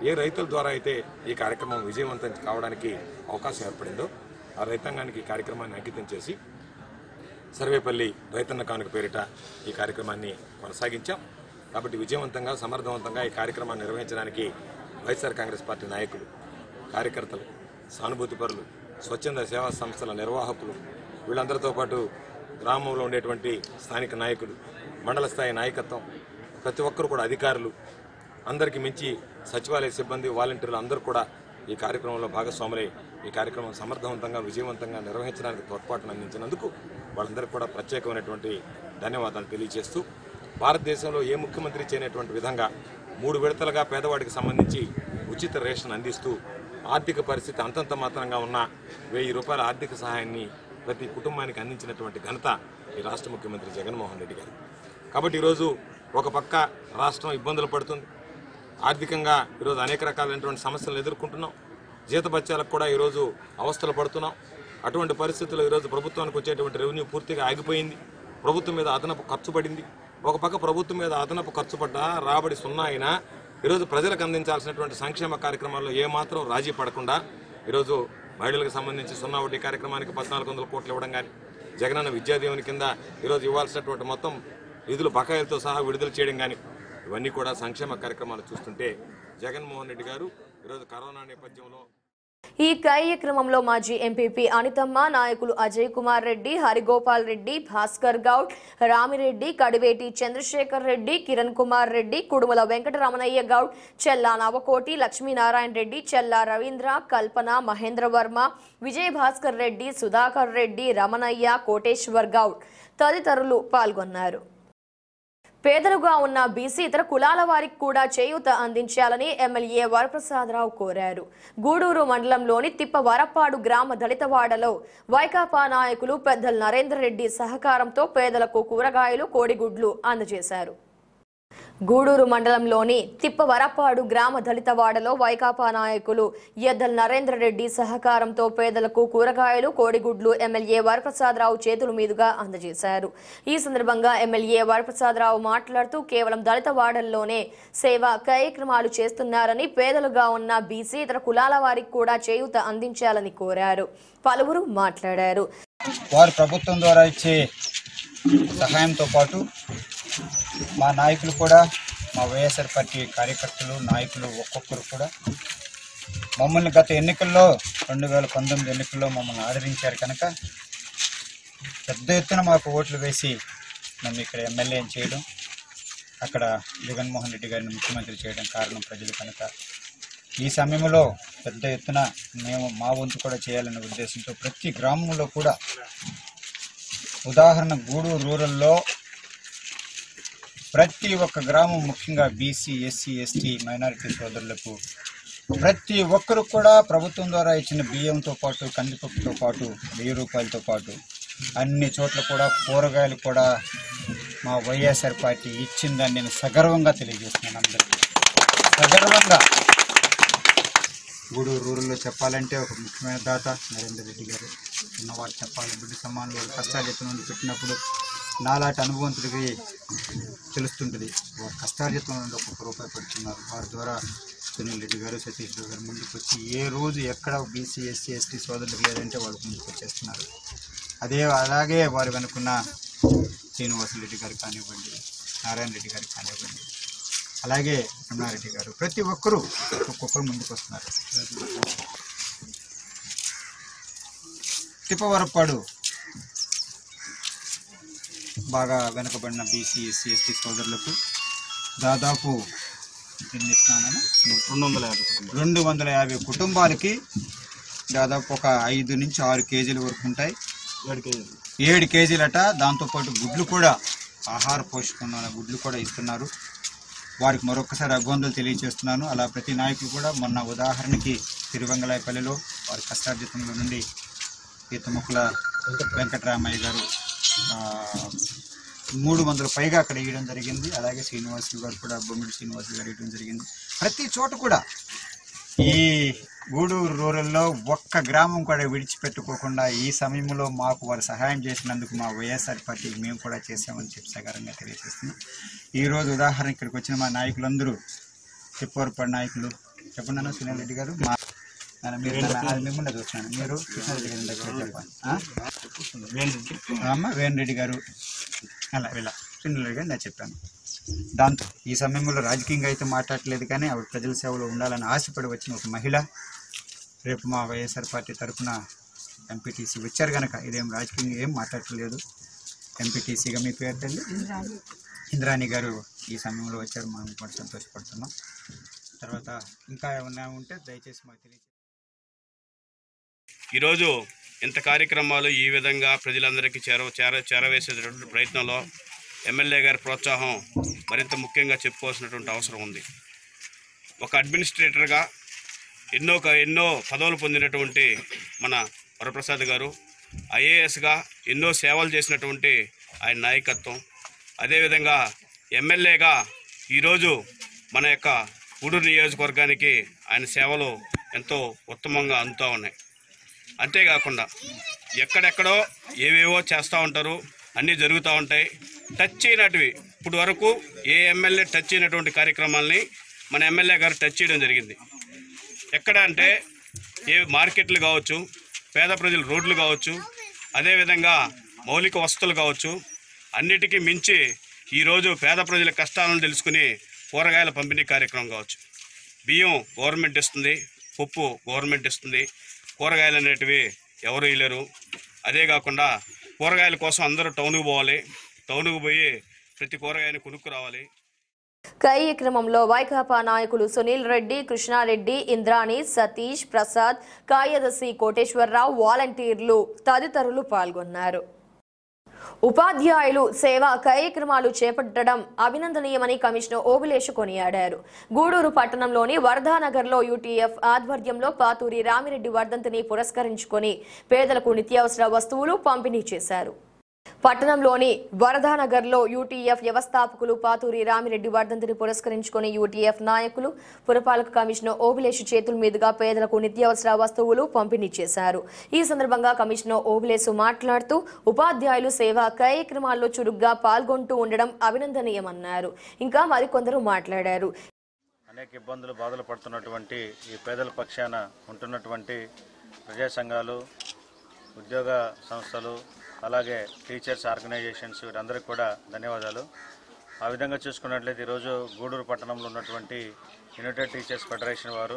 ఏ రైతుల ద్వారా అయితే ఈ కార్యక్రమం విజయవంతం కావడానికి అవకాశం ఏర్పడిందో ఆ రైతాంగానికి ఈ కార్యక్రమాన్ని అంకితం చేసి సర్వేపల్లి రైతన్న కానుక పేరిట ఈ కార్యక్రమాన్ని కొనసాగించాం కాబట్టి విజయవంతంగా సమర్థవంతంగా ఈ కార్యక్రమాన్ని నిర్వహించడానికి వైఎస్ఆర్ కాంగ్రెస్ పార్టీ నాయకులు కార్యకర్తలు సానుభూతిపరులు స్వచ్ఛంద సేవా సంస్థల నిర్వాహకులు వీళ్ళందరితో పాటు గ్రామంలో ఉండేటువంటి స్థానిక నాయకులు మండల స్థాయి నాయకత్వం ప్రతి ఒక్కరు కూడా అధికారులు అందరికీ మించి సచివాలయ సిబ్బంది వాలంటీర్లు అందరూ కూడా ఈ కార్యక్రమంలో భాగస్వాములై ఈ కార్యక్రమం సమర్థవంతంగా విజయవంతంగా నిర్వహించడానికి తోడ్పాటును అందించినందుకు వాళ్ళందరికీ కూడా ప్రత్యేకమైనటువంటి ధన్యవాదాలు తెలియజేస్తూ భారతదేశంలో ఏ ముఖ్యమంత్రి చేయనటువంటి విధంగా మూడు విడతలుగా పేదవాడికి సంబంధించి ఉచిత రేషన్ అందిస్తూ ఆర్థిక పరిస్థితి అంతంత మాత్రంగా ఉన్న వెయ్యి రూపాయల ఆర్థిక సహాయాన్ని ప్రతి కుటుంబానికి అందించినటువంటి ఘనత ఈ రాష్ట్ర ముఖ్యమంత్రి జగన్మోహన్ రెడ్డి గారు కాబట్టి ఈరోజు ఒక పక్క రాష్ట్రం ఇబ్బందులు పడుతుంది ఆర్థికంగా ఈరోజు అనేక రకాలైనటువంటి సమస్యలను ఎదుర్కొంటున్నాం జీతభత్యాలకు కూడా ఈరోజు అవస్థలు పడుతున్నాం అటువంటి పరిస్థితుల్లో ఈరోజు ప్రభుత్వానికి వచ్చేటువంటి రెవెన్యూ పూర్తిగా ఆగిపోయింది ప్రభుత్వం మీద అదనపు ఖర్చు పడింది ఒక పక్క ప్రభుత్వం మీద అదనపు ఖర్చు పడ్డా రాబడి సున్నా అయినా ఈరోజు ప్రజలకు అందించాల్సినటువంటి సంక్షేమ కార్యక్రమాల్లో ఏమాత్రం రాజీ పడకుండా ఈరోజు మహిళలకు సంబంధించి సున్నా వడ్డీ కార్యక్రమానికి పద్నాలుగు వందల కోట్లు ఇవ్వడం కానీ జగనన్న విద్యాదీవెని కింద ఈరోజు ఇవ్వాల్సినటువంటి మొత్తం నిధులు బకాయిలతో సహా విడుదల చేయడం కానీ ఇవన్నీ కూడా సంక్షేమ కార్యక్రమాలు చూస్తుంటే జగన్మోహన్ రెడ్డి గారు ఈరోజు కరోనా నేపథ్యంలో ఈ కార్యక్రమంలో మాజీ ఎంపీపీ అనితమ్మ నాయకులు అజయ్ కుమార్ రెడ్డి హరిగోపాల్ రెడ్డి భాస్కర్ గౌడ్ రామిరెడ్డి కడివేటి చంద్రశేఖర్ రెడ్డి కిరణ్ కుమార్ రెడ్డి కుడుమల వెంకటరమణయ్య గౌడ్ చెల్లా నవకోటి లక్ష్మీనారాయణ రెడ్డి చెల్లా రవీంద్ర కల్పన మహేంద్ర వర్మ విజయ్ భాస్కర్ రెడ్డి సుధాకర్ రెడ్డి రమణయ్య కోటేశ్వర్ గౌడ్ తదితరులు పాల్గొన్నారు పేదలుగా ఉన్న బీసీ ఇతర కులాల వారికి కూడా చేయూత అందించాలని ఎమ్మెల్యే వరప్రసాదరావు కోరారు గూడూరు మండలంలోని తిప్ప వరపాడు గ్రామ దళితవాడలో వైకాపా నాయకులు పెద్దల నరేందర్ రెడ్డి సహకారంతో పేదలకు కూరగాయలు కోడిగుడ్లు అందజేశారు గూడూరు మండలంలోని తిప్పవరపాడు గ్రామ దళితవాడలో వైకాపా నాయకులు ఎద్దల నరేంద్ర రెడ్డి సహకారంతో పేదలకు కూరగాయలు కోడిగుడ్లు ఎమ్మెల్యే వరప్రసాదరావు చేతుల మీదుగా అందజేశారు ఈ సందర్భంగా ఎమ్మెల్యే వరప్రసాదరావు మాట్లాడుతూ కేవలం దళితవాడల్లోనే సేవా కార్యక్రమాలు చేస్తున్నారని పేదలుగా ఉన్న బీసీ ఇతర కులాల వారికి కూడా చేయూత అందించాలని కోరారు పలువురు మాట్లాడారు వారు ప్రభుత్వం ద్వారా ఇచ్చే సహాయంతో పాటు మా నాయకులు కూడా మా వైఎస్ఆర్ పార్టీ కార్యకర్తలు నాయకులు ఒక్కొక్కరు కూడా మమ్మల్ని గత ఎన్నికల్లో రెండు వేల పంతొమ్మిది ఎన్నికల్లో మమ్మల్ని ఆదరించారు కనుక పెద్ద ఎత్తున మాకు ఓట్లు వేసి నన్ను ఇక్కడ ఎమ్మెల్యేని చేయడం అక్కడ జగన్మోహన్ రెడ్డి గారిని ముఖ్యమంత్రి చేయడం కారణం ప్రజలు కనుక ఈ సమయంలో పెద్ద ఎత్తున మేము మా వంతు కూడా చేయాలనే ఉద్దేశంతో ప్రతి గ్రామంలో కూడా ఉదాహరణ గూడూరు రూరల్లో ప్రతి ఒక్క గ్రామం ముఖ్యంగా బీసీ ఎస్సీ ఎస్టీ మైనారిటీ సోదరులకు ప్రతి ఒక్కరు కూడా ప్రభుత్వం ద్వారా ఇచ్చిన బియ్యంతో పాటు కందిపప్పుతో పాటు వెయ్యి రూపాయలతో పాటు అన్ని చోట్ల కూడా కూరగాయలు కూడా మా వైఎస్ఆర్ పార్టీ ఇచ్చిందని నేను సగర్వంగా తెలియజేస్తున్నాను అందరికీ సగర్వంగా గూడూరు రూరల్లో చెప్పాలంటే ఒక ముఖ్యమైన దాత నరేందర్ రెడ్డి గారు ఉన్నవారు చెప్పాలి బిడ్డ సమానులు వారు కష్టాలు ఎత్తున నుండి పెట్టినప్పుడు నాలాంటి అనుభవంతుడికి తెలుస్తుంటుంది వారు కష్టార్జితం నుండి ఒక్కొక్క రూపాయి పెడుతున్నారు వారి ద్వారా సునీల్ రెడ్డి గారు సతీష్ రావు గారు ముందుకు వచ్చి ఏ రోజు ఎక్కడ బీసీ ఎస్సీ ఎస్టీ సోదరులకు లేదంటే వాళ్ళు ముందుకు వచ్చేస్తున్నారు అదే అలాగే వారు వెనుకున్న శ్రీనివాసరెడ్డి గారు కానివ్వండి నారాయణ రెడ్డి గారు కానివ్వండి అలాగే రమణారెడ్డి గారు ప్రతి ఒక్కరూ ఒక్కొక్కరు ముందుకు వస్తున్నారు తిప్పవరపాడు బాగా వెనుకబడిన బీసీ ఎస్సీ ఎస్టీ సోదరులకు దాదాపు ఎన్ని ఇస్తున్నాను రెండు వందల యాభై రెండు వందల యాభై కుటుంబాలకి దాదాపు ఒక ఐదు నుంచి ఆరు కేజీల వరకు ఉంటాయి ఏడు కేజీలు ఏడు కేజీలట దాంతోపాటు గుడ్లు కూడా ఆహార పోషకమైన గుడ్లు కూడా ఇస్తున్నారు వారికి మరొకసారి అభివందనలు తెలియజేస్తున్నాను అలా ప్రతి నాయకులు కూడా మొన్న ఉదాహరణకి తిరువంగలాయపల్లిలో వారి కష్టార్జితంలో నుండి ఈతముక్కుల వెంకటరామయ్య గారు ఆ, మూడు వందల పైగా అక్కడ వేయడం జరిగింది అలాగే శ్రీనివాసులు గారు కూడా బొమ్మిడి శ్రీనివాసులు గారు వేయడం జరిగింది ప్రతి చోట కూడా ఈ గూడూరు రూరల్లో ఒక్క గ్రామం కూడా విడిచిపెట్టుకోకుండా ఈ సమయంలో మాకు వారు సహాయం చేసినందుకు మా వైఎస్ఆర్ పార్టీకి మేము కూడా చేసామని చెప్పి సగారంగా తెలియజేస్తున్నాం ఈరోజు ఉదాహరణ ఇక్కడికి వచ్చిన మా నాయకులందరూ తిప్పవరపడి నాయకులు చెప్పండి అన్న సునీల్ రెడ్డి గారు మా నాన్న మీరు నాన్న- అది మిమ్మల్ని చూస్తున్నాను మీరు కృష్ణారెడ్డి గారి దగ్గర చెప్పండి ఆ? అమ్మ వేణు రెడ్డి గారు అలా ఇలా సునీల్ రెడ్డి గారు నేను చెప్పాను దాంతో ఈ సమయంలో రాజకీయంగా అయితే మాట్లాడలేదు కానీ ఆవిడ ప్రజల సేవలో ఉండాలని ఆశపడి వచ్చిన ఒక మహిళ రేపు మా వైఎస్ఆర్ పార్టీ తరఫున ఎంపీటీసీ వచ్చారు కనుక ఇదేం రాజకీయంగా ఏం మాట్లాడలేదు ఎంపీటీసీగా మీ పేరు తల్లి ఇంద్రాణి గారు ఈ సమయంలో వచ్చారు మనం కూడా సంతోషపడుతున్నాం తర్వాత ఇంకా ఏమన్నా ఉంటే దయచేసి మాకు తెలియజేయండి ఈరోజు ఇంత కార్యక్రమాలు ఈ విధంగా ప్రజలందరికీ చేర చేర చేరవేసేటటువంటి ప్రయత్నంలో ఎమ్మెల్యే గారి ప్రోత్సాహం మరింత ముఖ్యంగా చెప్పుకోవాల్సినటువంటి అవసరం ఉంది ఒక అడ్మినిస్ట్రేటర్గా ఎన్నో క- ఎన్నో పదవులు పొందినటువంటి మన వరప్రసాద్ గారు ఐఏఎస్గా ఎన్నో సేవలు చేసినటువంటి ఆయన నాయకత్వం అదేవిధంగా ఎమ్మెల్యేగా ఈరోజు మన యొక్క గూడూరు నియోజకవర్గానికి ఆయన సేవలు ఎంతో ఉత్తమంగా అందుతూ ఉన్నాయి అంతేకాకుండా ఎక్కడెక్కడో ఏవేవో చేస్తూ ఉంటారు అన్నీ జరుగుతూ ఉంటాయి టచ్ చేయనటివి ఇప్పుడు వరకు ఏ ఎమ్మెల్యే టచ్ చేయనటువంటి కార్యక్రమాల్ని మన ఎమ్మెల్యే గారు టచ్ చేయడం జరిగింది ఎక్కడ అంటే ఏ మార్కెట్లు కావచ్చు పేద ప్రజల రోడ్లు కావచ్చు అదేవిధంగా మౌలిక వసతులు కావచ్చు అన్నిటికీ మించి ఈరోజు పేద ప్రజల కష్టాలను తెలుసుకుని కూరగాయల పంపిణీ కార్యక్రమం కావచ్చు బియ్యం గవర్నమెంట్ ఇస్తుంది పప్పు గవర్నమెంట్ ఇస్తుంది కూరగాయలు అనేటివి ఎవరు ఇయ్యలేరు అదే కాకుండా కూరగాయల కోసం అందరూ టౌన్కి పోవాలి టౌన్కి పోయి ప్రతి కూరగాయని కొనుక్కు రావాలి కార్యక్రమంలో వైకాపా నాయకులు సునీల్ రెడ్డి కృష్ణారెడ్డి ఇంద్రాణి సతీష్ ప్రసాద్ కార్యదర్శి కోటేశ్వరరావు వాలంటీర్లు తదితరులు పాల్గొన్నారు ఉపాధ్యాయులు సేవా కార్యక్రమాలు చేపట్టడం అభినందనీయమని కమిషనర్ ఓబులేషు కొనియాడారు గూడూరు పట్టణంలోని వర్ధానగర్లో యూటీఎఫ్ ఆధ్వర్యంలో పాతూరి రామిరెడ్డి వర్ధంతిని పురస్కరించుకొని పేదలకు నిత్యావసర వస్తువులు పంపిణీ చేశారు పట్టణంలోని వరదానగర్లో యూటీఎఫ్ వ్యవస్థాపకులు పాతూరి రామిరెడ్డి వర్ధంతిని పురస్కరించుకుని యూటీఎఫ్ నాయకులు పురపాలక కమిషనర్ ఓబులేషు చేతుల మీదుగా పేదలకు నిత్యావసర వస్తువులు పంపిణీ చేశారు ఈ సందర్భంగా కమిషనర్ ఓబులేసు మాట్లాడుతూ ఉపాధ్యాయులు సేవా కార్యక్రమాల్లో చురుగ్గా పాల్గొంటూ ఉండడం అభినందనీయమన్నారు ఇంకా మరికొందరు మాట్లాడారు అనేక ఇబ్బందులు బాధలు పడుతున్నటువంటి ఈ పేదల పక్షాన ఉంటున్నటువంటి ప్రజా సంఘాలు ఉద్యోగ సంస్థలు అలాగే టీచర్స్ ఆర్గనైజేషన్స్ వీరందరికీ కూడా ధన్యవాదాలు ఆ విధంగా చూసుకున్నట్లయితే ఈరోజు గూడూరు పట్టణంలో ఉన్నటువంటి యునైటెడ్ టీచర్స్ ఫెడరేషన్ వారు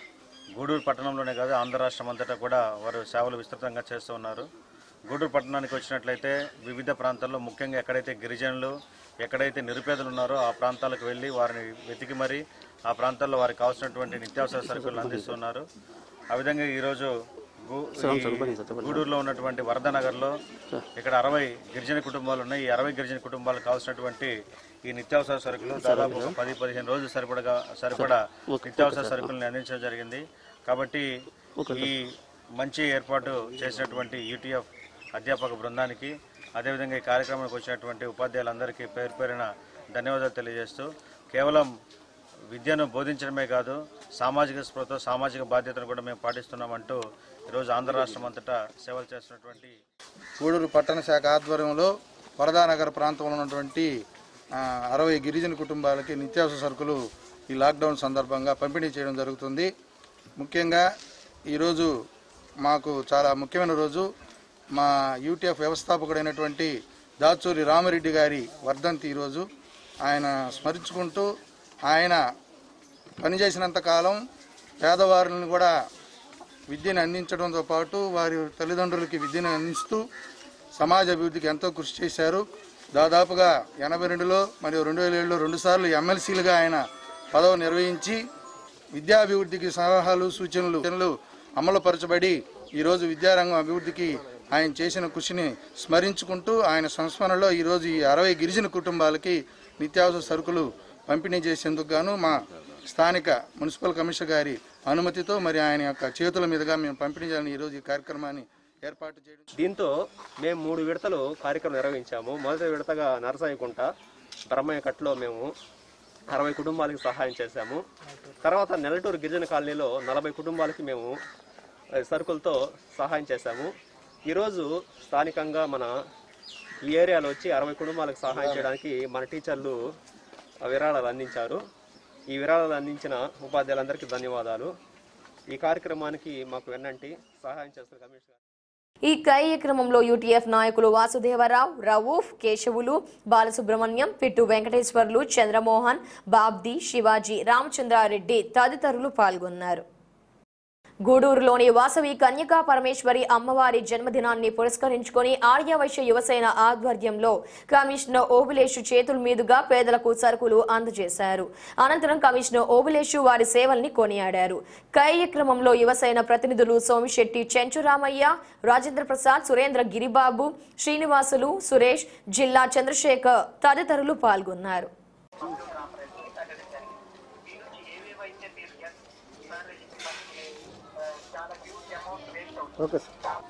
గూడూరు పట్టణంలోనే కాదు ఆంధ్ర రాష్ట్రం అంతటా కూడా వారు సేవలు విస్తృతంగా చేస్తూ ఉన్నారు గూడూరు పట్టణానికి వచ్చినట్లయితే వివిధ ప్రాంతాల్లో ముఖ్యంగా ఎక్కడైతే గిరిజనులు ఎక్కడైతే నిరుపేదలు ఉన్నారో ఆ ప్రాంతాలకు వెళ్ళి వారిని వెతికి మరీ ఆ ప్రాంతాల్లో వారికి కావాల్సినటువంటి నిత్యావసర సరుకులు అందిస్తున్నారు ఆ విధంగా ఈరోజు గు- ఈ గూడూరులో ఉన్నటువంటి వరదనగర్లో ఇక్కడ అరవై గిరిజన కుటుంబాలు ఉన్నాయి ఈ అరవై గిరిజన కుటుంబాలకు కావాల్సినటువంటి ఈ నిత్యావసర సరుకులు దాదాపు ఒక పది పదిహేను రోజులు సరిపడగా సరిపడా నిత్యావసర సరుకులను అందించడం జరిగింది కాబట్టి ఈ మంచి ఏర్పాటు చేసినటువంటి యూటీఎఫ్ అధ్యాపక బృందానికి అదేవిధంగా ఈ కార్యక్రమానికి వచ్చినటువంటి ఉపాధ్యాయులందరికీ పేరు పేరున ధన్యవాదాలు తెలియజేస్తూ కేవలం విద్యను బోధించడమే కాదు సామాజిక స్పృహతో సామాజిక బాధ్యతను కూడా మేము పాటిస్తున్నామంటూ ఈరోజు ఆంధ్ర రాష్ట్రం అంతటా సేవలు చేస్తున్నటువంటి గూడూరు పట్టణ శాఖ ఆధ్వర్యంలో వరదానగర్ ప్రాంతంలో ఉన్నటువంటి ఆ, అరవై గిరిజన కుటుంబాలకి నిత్యావసర సరుకులు ఈ లాక్డౌన్ సందర్భంగా పంపిణీ చేయడం జరుగుతుంది ముఖ్యంగా ఈరోజు మాకు చాలా ముఖ్యమైన రోజు మా యూటీఎఫ్ వ్యవస్థాపకుడైనటువంటి దాచూరి రామరెడ్డి గారి వర్ధంతి ఈరోజు ఆయన స్మరించుకుంటూ ఆయన పనిచేసినంత కాలం పేదవారిని కూడా విద్యను అందించడంతో పాటు వారి తల్లిదండ్రులకి విద్యను అందిస్తూ సమాజ అభివృద్ధికి ఎంతో కృషి చేశారు దాదాపుగా ఎనభై రెండులో మరియు రెండు వేల ఏడులో రెండుసార్లు ఎమ్మెల్సీలుగా ఆయన పదవి నిర్వహించి విద్యాభివృద్ధికి సలహాలు సూచనలు సూచనలు అమలుపరచబడి ఈరోజు విద్యారంగం అభివృద్ధికి ఆయన చేసిన కృషిని స్మరించుకుంటూ ఆయన సంస్మరణలో ఈరోజు ఈ అరవై గిరిజన కుటుంబాలకి నిత్యావసర సరుకులు పంపిణీ చేసేందుకు గాను మా స్థానిక మున్సిపల్ కమిషనర్ గారి అనుమతితో మరి ఆయన యొక్క చేతుల మీదుగా మేము పంపిణీ చేయాలని ఈరోజు ఈ కార్యక్రమాన్ని ఏర్పాటు చేయడం దీంతో మేము మూడు విడతలు కార్యక్రమం నిర్వహించాము మొదటి విడతగా నరసాయికుంట బ్రహ్మయ్య కట్టులో మేము అరవై కుటుంబాలకి సహాయం చేశాము తర్వాత నెల్లటూరు గిరిజన కాలనీలో నలభై కుటుంబాలకి మేము ఆ, సరుకులతో సహాయం చేశాము ఈరోజు స్థానికంగా మన ఈ ఏరియాలో వచ్చి అరవై కుటుంబాలకు సహాయం చేయడానికి మన టీచర్లు ఆ, విరాళాలు అందించారు ఈ విరాళాలు అందించిన ఉపాధ్యాయులందరికీ ధన్యవాదాలు ఈ కార్యక్రమానికి మాకు వెన్నంటి సహాయం చేస్తున్న కమిషనర్ ఈ కార్యక్రమంలో యూటీఎఫ్ నాయకులు వాసుదేవరావు రవూఫ్ కేశవులు బాలసుబ్రహ్మణ్యం పిట్టు వెంకటేశ్వర్లు చంద్రమోహన్ బాబ్ది శివాజీ రామచంద్రారెడ్డి తదితరులు పాల్గొన్నారు గూడూరులోని వాసవి కన్యకా పరమేశ్వరి అమ్మవారి జన్మదినాన్ని పురస్కరించుకొని ఆర్యవైశ్య యువసేన ఆధ్వర్యంలో కమిషనర్ ఓబులేషు చేతుల మీదుగా పేదలకు సరుకులు అందజేశారు అనంతరం కమిషనర్ ఓబులేషు వారి సేవల్ని కొనియాడారు కార్యక్రమంలో యువసేన ప్రతినిధులు సోమిశెట్టి చెంచురామయ్య రాజేంద్ర ప్రసాద్ సురేంద్ర గిరిబాబు శ్రీనివాసులు సురేష్ జిల్లా చంద్రశేఖర్ తదితరులు పాల్గొన్నారు ఓకే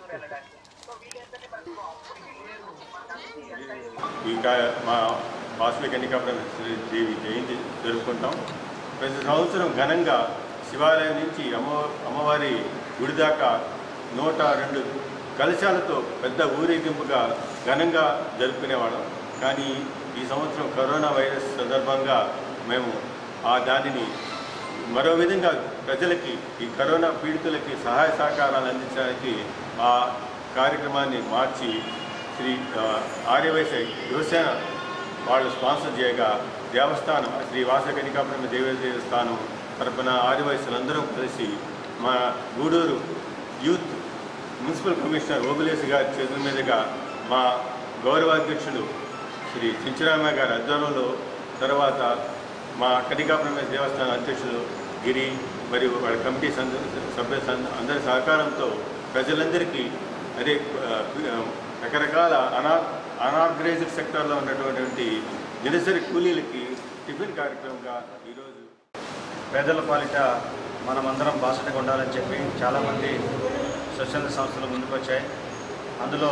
ఇంకా మా వాసవి కన్నికాపురం దేవి జయంతి జరుపుకుంటాం ప్రతి సంవత్సరం ఘనంగా శివాలయం నుంచి అమ్మ అమ్మవారి గుడి దాకా నూట రెండు కలశాలతో పెద్ద ఊరేగింపుగా ఘనంగా జరుపుకునేవాళ్ళం కానీ ఈ సంవత్సరం కరోనా వైరస్ సందర్భంగా మేము ఆ దానిని మరో విధంగా ప్రజలకి ఈ కరోనా పీడితులకి సహాయ సహకారాలు అందించడానికి ఆ కార్యక్రమాన్ని మార్చి శ్రీ ఆ, ఆర్యవైశ్య యువసేన వాళ్ళు స్పాన్సర్ చేయగా దేవస్థానం శ్రీ వాసకనికాపురం దేవ దేవస్థానం తరపున ఆదివాసులందరూ కలిసి మా Gudur youth municipal commissioner Obulesi గారి చేతుల మీదుగా మా గౌరవాధ్యక్షుడు శ్రీ చించరామ గారి ఆధ్వర్యంలో తర్వాత మా కనికాపురం దేవస్థానం అధ్యక్షులు గిరి మరియు వాళ్ళ కమిటీ సంద- సభ్య సంద- అందరి సహకారంతో ప్రజలందరికీ అదే ఆ, ఆ, రకరకాల అనా అనార్గనైజ్డ్ సెక్టార్లో ఉన్నటువంటి దినసరి కూలీలకి టిఫిన్ కార్యక్రమంగా ఈరోజు పేదల పాలిట మనమందరం బాసటగా ఉండాలని చెప్పి చాలామంది స్వచ్ఛంద సంస్థలు ముందుకొచ్చాయి అందులో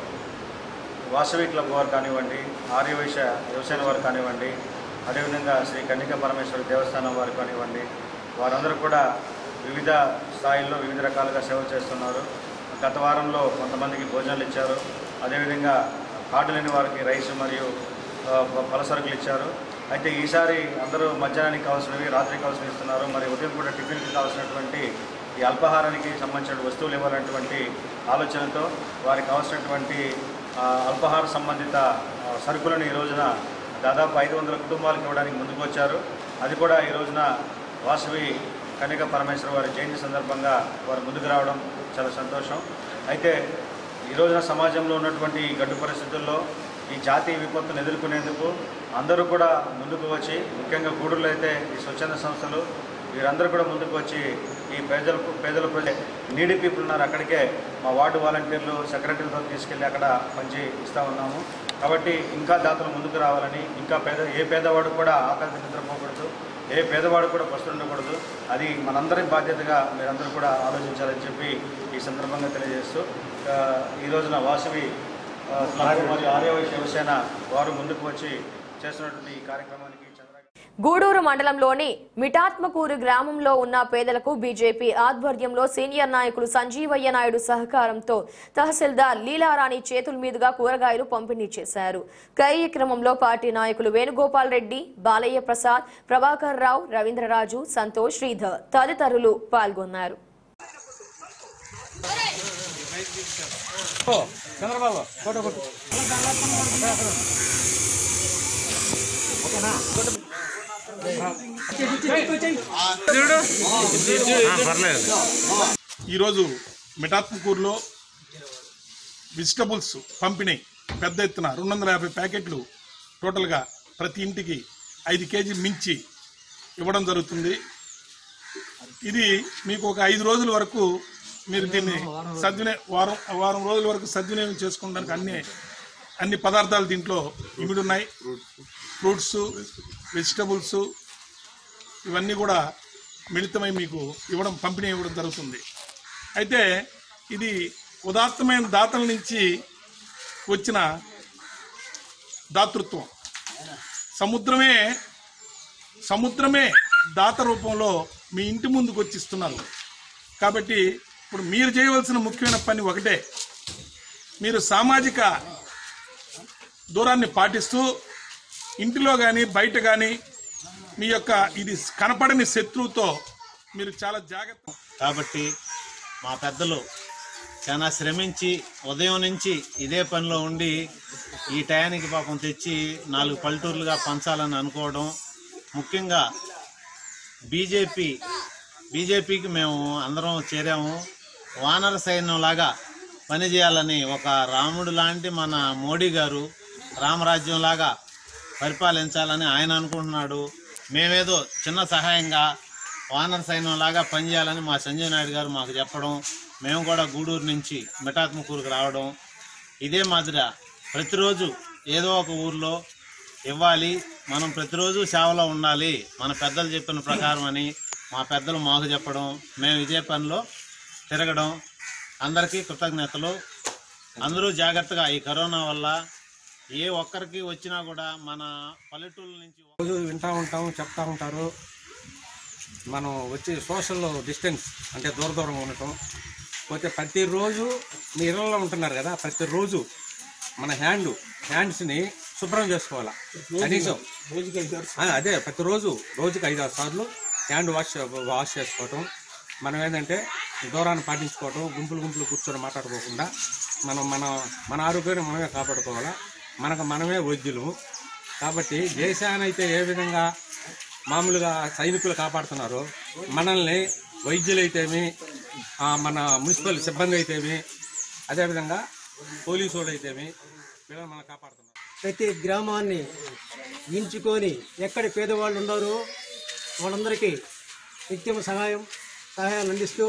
వాసవి క్లబ్ వారు కానివ్వండి ఆర్యవైశ్య వ్యవసాయ వారు కానివ్వండి అదేవిధంగా శ్రీ కన్నిక పరమేశ్వర దేవస్థానం వారు కానివ్వండి వారందరూ కూడా వివిధ స్థాయిల్లో వివిధ రకాలుగా సేవ చేస్తున్నారు గత వారంలో కొంతమందికి భోజనాలు ఇచ్చారు అదేవిధంగా కార్డు లేని వారికి రైస్ మరియు ఆ, ప- పలసరుకులు ఇచ్చారు అయితే ఈసారి అందరూ మధ్యాహ్నానికి కావాల్సినవి రాత్రికి కావాల్సినవి ఇస్తున్నారు మరి ఉదయం కూడా టిఫిన్కి కావాల్సినటువంటి ఈ అల్పాహారానికి సంబంధించిన వస్తువులు ఇవ్వాలన్నటువంటి ఆలోచనతో వారికి కావాల్సినటువంటి ఆ, అల్పాహార సంబంధిత ఆ, సరుకులను ఈ రోజున దాదాపు ఐదు వందల కుటుంబాలకు ఇవ్వడానికి ముందుకు వచ్చారు అది కూడా ఈ రోజున వాసవి కనిక పరమేశ్వర వారి జయంతి సందర్భంగా వారు ముందుకు రావడం చాలా సంతోషం అయితే ఈ రోజున సమాజంలో ఉన్నటువంటి ఈ గడ్డు పరిస్థితుల్లో ఈ జాతీయ విపత్తును ఎదుర్కొనేందుకు అందరూ కూడా ముందుకు వచ్చి ముఖ్యంగా గూడూరులో అయితే ఈ స్వచ్ఛంద సంస్థలు వీరందరూ కూడా ముందుకు వచ్చి ఈ పేదలకు పేదల ప్రజలు నీడీ పీపుల్ ఉన్నారు అక్కడికే మా వార్డు వాలంటీర్లు సెక్రటరీలతో తీసుకెళ్ళి అక్కడ పంచి ఇస్తూ ఉన్నాము కాబట్టి ఇంకా దాతలు ముందుకు రావాలని ఇంకా పేద ఏ పేదవాడు కూడా ఆకలి నిద్రపోకూడదు ఏ పేదవాడు కూడా పస్తు ఉండకూడదు అది మనందరి బాధ్యతగా మీరందరూ కూడా ఆలోచించాలని చెప్పి ఈ సందర్భంగా తెలియజేస్తూ ఆ, ఈ రోజున వాసవి ఆ, క్లబ్ మరియు ఆర్యవైశ్య శివసేన వారు ముందుకు వచ్చి చేస్తున్నటువంటి ఈ కార్యక్రమానికి చంద్ర గూడూరు మండలంలోని మిటాత్మకూరు గ్రామంలో ఉన్న పేదలకు బీజేపీ ఆధ్వర్యంలో సీనియర్ నాయకులు సంజీవయ్య నాయుడు సహకారంతో తహసీల్దార్ లీలారాణి చేతుల మీదుగా కూరగాయలు పంపిణీ చేశారు కార్యక్రమంలో పార్టీ నాయకులు వేణుగోపాల్ రెడ్డి బాలయ్య ప్రసాద్ ప్రభాకర్ రావు రవీంద్రరాజు సంతోష్ శ్రీధర్ తదితరులు పాల్గొన్నారు చంద్రబాబు ఫోటో కొట్టు ఈరోజు మిఠాత్మకూరులో వెజిటబుల్స్ పంపిణీ పెద్ద ఎత్తున రెండు వందల యాభై ప్యాకెట్లు టోటల్గా ప్రతి ఇంటికి ఐదు కేజీ మించి ఇవ్వడం జరుగుతుంది ఇది మీకు ఒక ఐదు రోజుల వరకు మీరు దీన్ని సద్వినియోగ వారం వారం రోజుల వరకు సద్వినియోగం చేసుకోవడానికి అన్ని అన్ని పదార్థాలు దీంట్లో ఇమిడి ఉన్నాయి ఫ్రూట్స్ వెజిటబుల్స్ ఇవన్నీ కూడా మిళితమై మీకు ఇవ్వడం పంపిణీ ఇవ్వడం జరుగుతుంది అయితే ఇది ఉదాత్తమైన దాతల నుంచి వచ్చిన దాతృత్వం సముద్రమే సముద్రమే దాత రూపంలో మీ ఇంటి ముందుకు వచ్చి ఇస్తున్నారు కాబట్టి ఇప్పుడు మీరు చేయవలసిన ముఖ్యమైన పని ఒకటే మీరు సామాజిక దూరాన్ని పాటిస్తూ ఇంటిలో కానీ బయట కానీ మీ యొక్క ఇది కనపడని శత్రువుతో మీరు చాలా జాగ్రత్త కాబట్టి మా పెద్దలు చాలా శ్రమించి ఉదయం నుంచి ఇదే పనిలో ఉండి ఈ టయానికి పాపం తెచ్చి నాలుగు పల్లెటూర్లుగా పంచాలని అనుకోవడం ముఖ్యంగా బీజేపీ బీజేపీకి మేము అందరం చేరాము వానర సైన్యంలాగా పనిచేయాలని ఒక రాముడు లాంటి మన మోడీ గారు రామరాజ్యంలాగా పరిపాలించాలని ఆయన అనుకుంటున్నాడు మేమేదో చిన్న సహాయంగా వానర సైన్యంలాగా పనిచేయాలని మా సంజయ్ నాయుడు గారు మాకు చెప్పడం మేము కూడా గూడూరు నుంచి మిఠాత్మకూరుకు రావడం ఇదే మాదిరిగా ప్రతిరోజు ఏదో ఒక ఊర్లో ఇవ్వాలి మనం ప్రతిరోజు సేవలో ఉండాలి మన పెద్దలు చెప్పిన ప్రకారం అని మా పెద్దలు మాకు చెప్పడం మేము ఇదే పనిలో తిరగడం అందరికీ కృతజ్ఞతలు అందరూ జాగ్రత్తగా ఈ కరోనా వల్ల ఏ ఒక్కరికి వచ్చినా కూడా మన పల్లెటూళ్ళ నుంచి రోజు వింటా ఉంటాం చెప్తా ఉంటారు మనం వచ్చి సోషల్ డిస్టెన్స్ అంటే దూర దూరంగా ఉండటం పోతే ప్రతిరోజు మీ ఇళ్ళలో ఉంటున్నారు కదా ప్రతిరోజు మన హ్యాండ్ హ్యాండ్స్ని శుభ్రం చేసుకోవాలా కనీసం ఆ, అదే ప్రతిరోజు రోజుకి ఐదు ఆరు సార్లు హ్యాండ్ వాష్ వాష్ చేసుకోవటం మనం ఏంటంటే దూరాన్ని పాటించుకోవటం గుంపులు గుంపులు కూర్చొని మాట్లాడుకోకుండా మనం మన మన ఆరోగ్యాన్ని మనమే కాపాడుకోవాలా మనకు మనమే వైద్యులు కాబట్టి దేశాన్ని అయితే ఏ విధంగా మామూలుగా సైనికులు కాపాడుతున్నారు మనల్ని వైద్యులైతేమి ఆ, మన మున్సిపల్ సిబ్బంది అయితేమి అదేవిధంగా పోలీసు వాళ్ళు అయితేమి వీళ్ళని మనం కాపాడుతున్నారు ప్రతి గ్రామాన్ని ఎంచుకొని ఎక్కడ పేదవాళ్ళు ఉన్నారో వాళ్ళందరికీ నిత్యం సహాయం సహాయాలు అందిస్తూ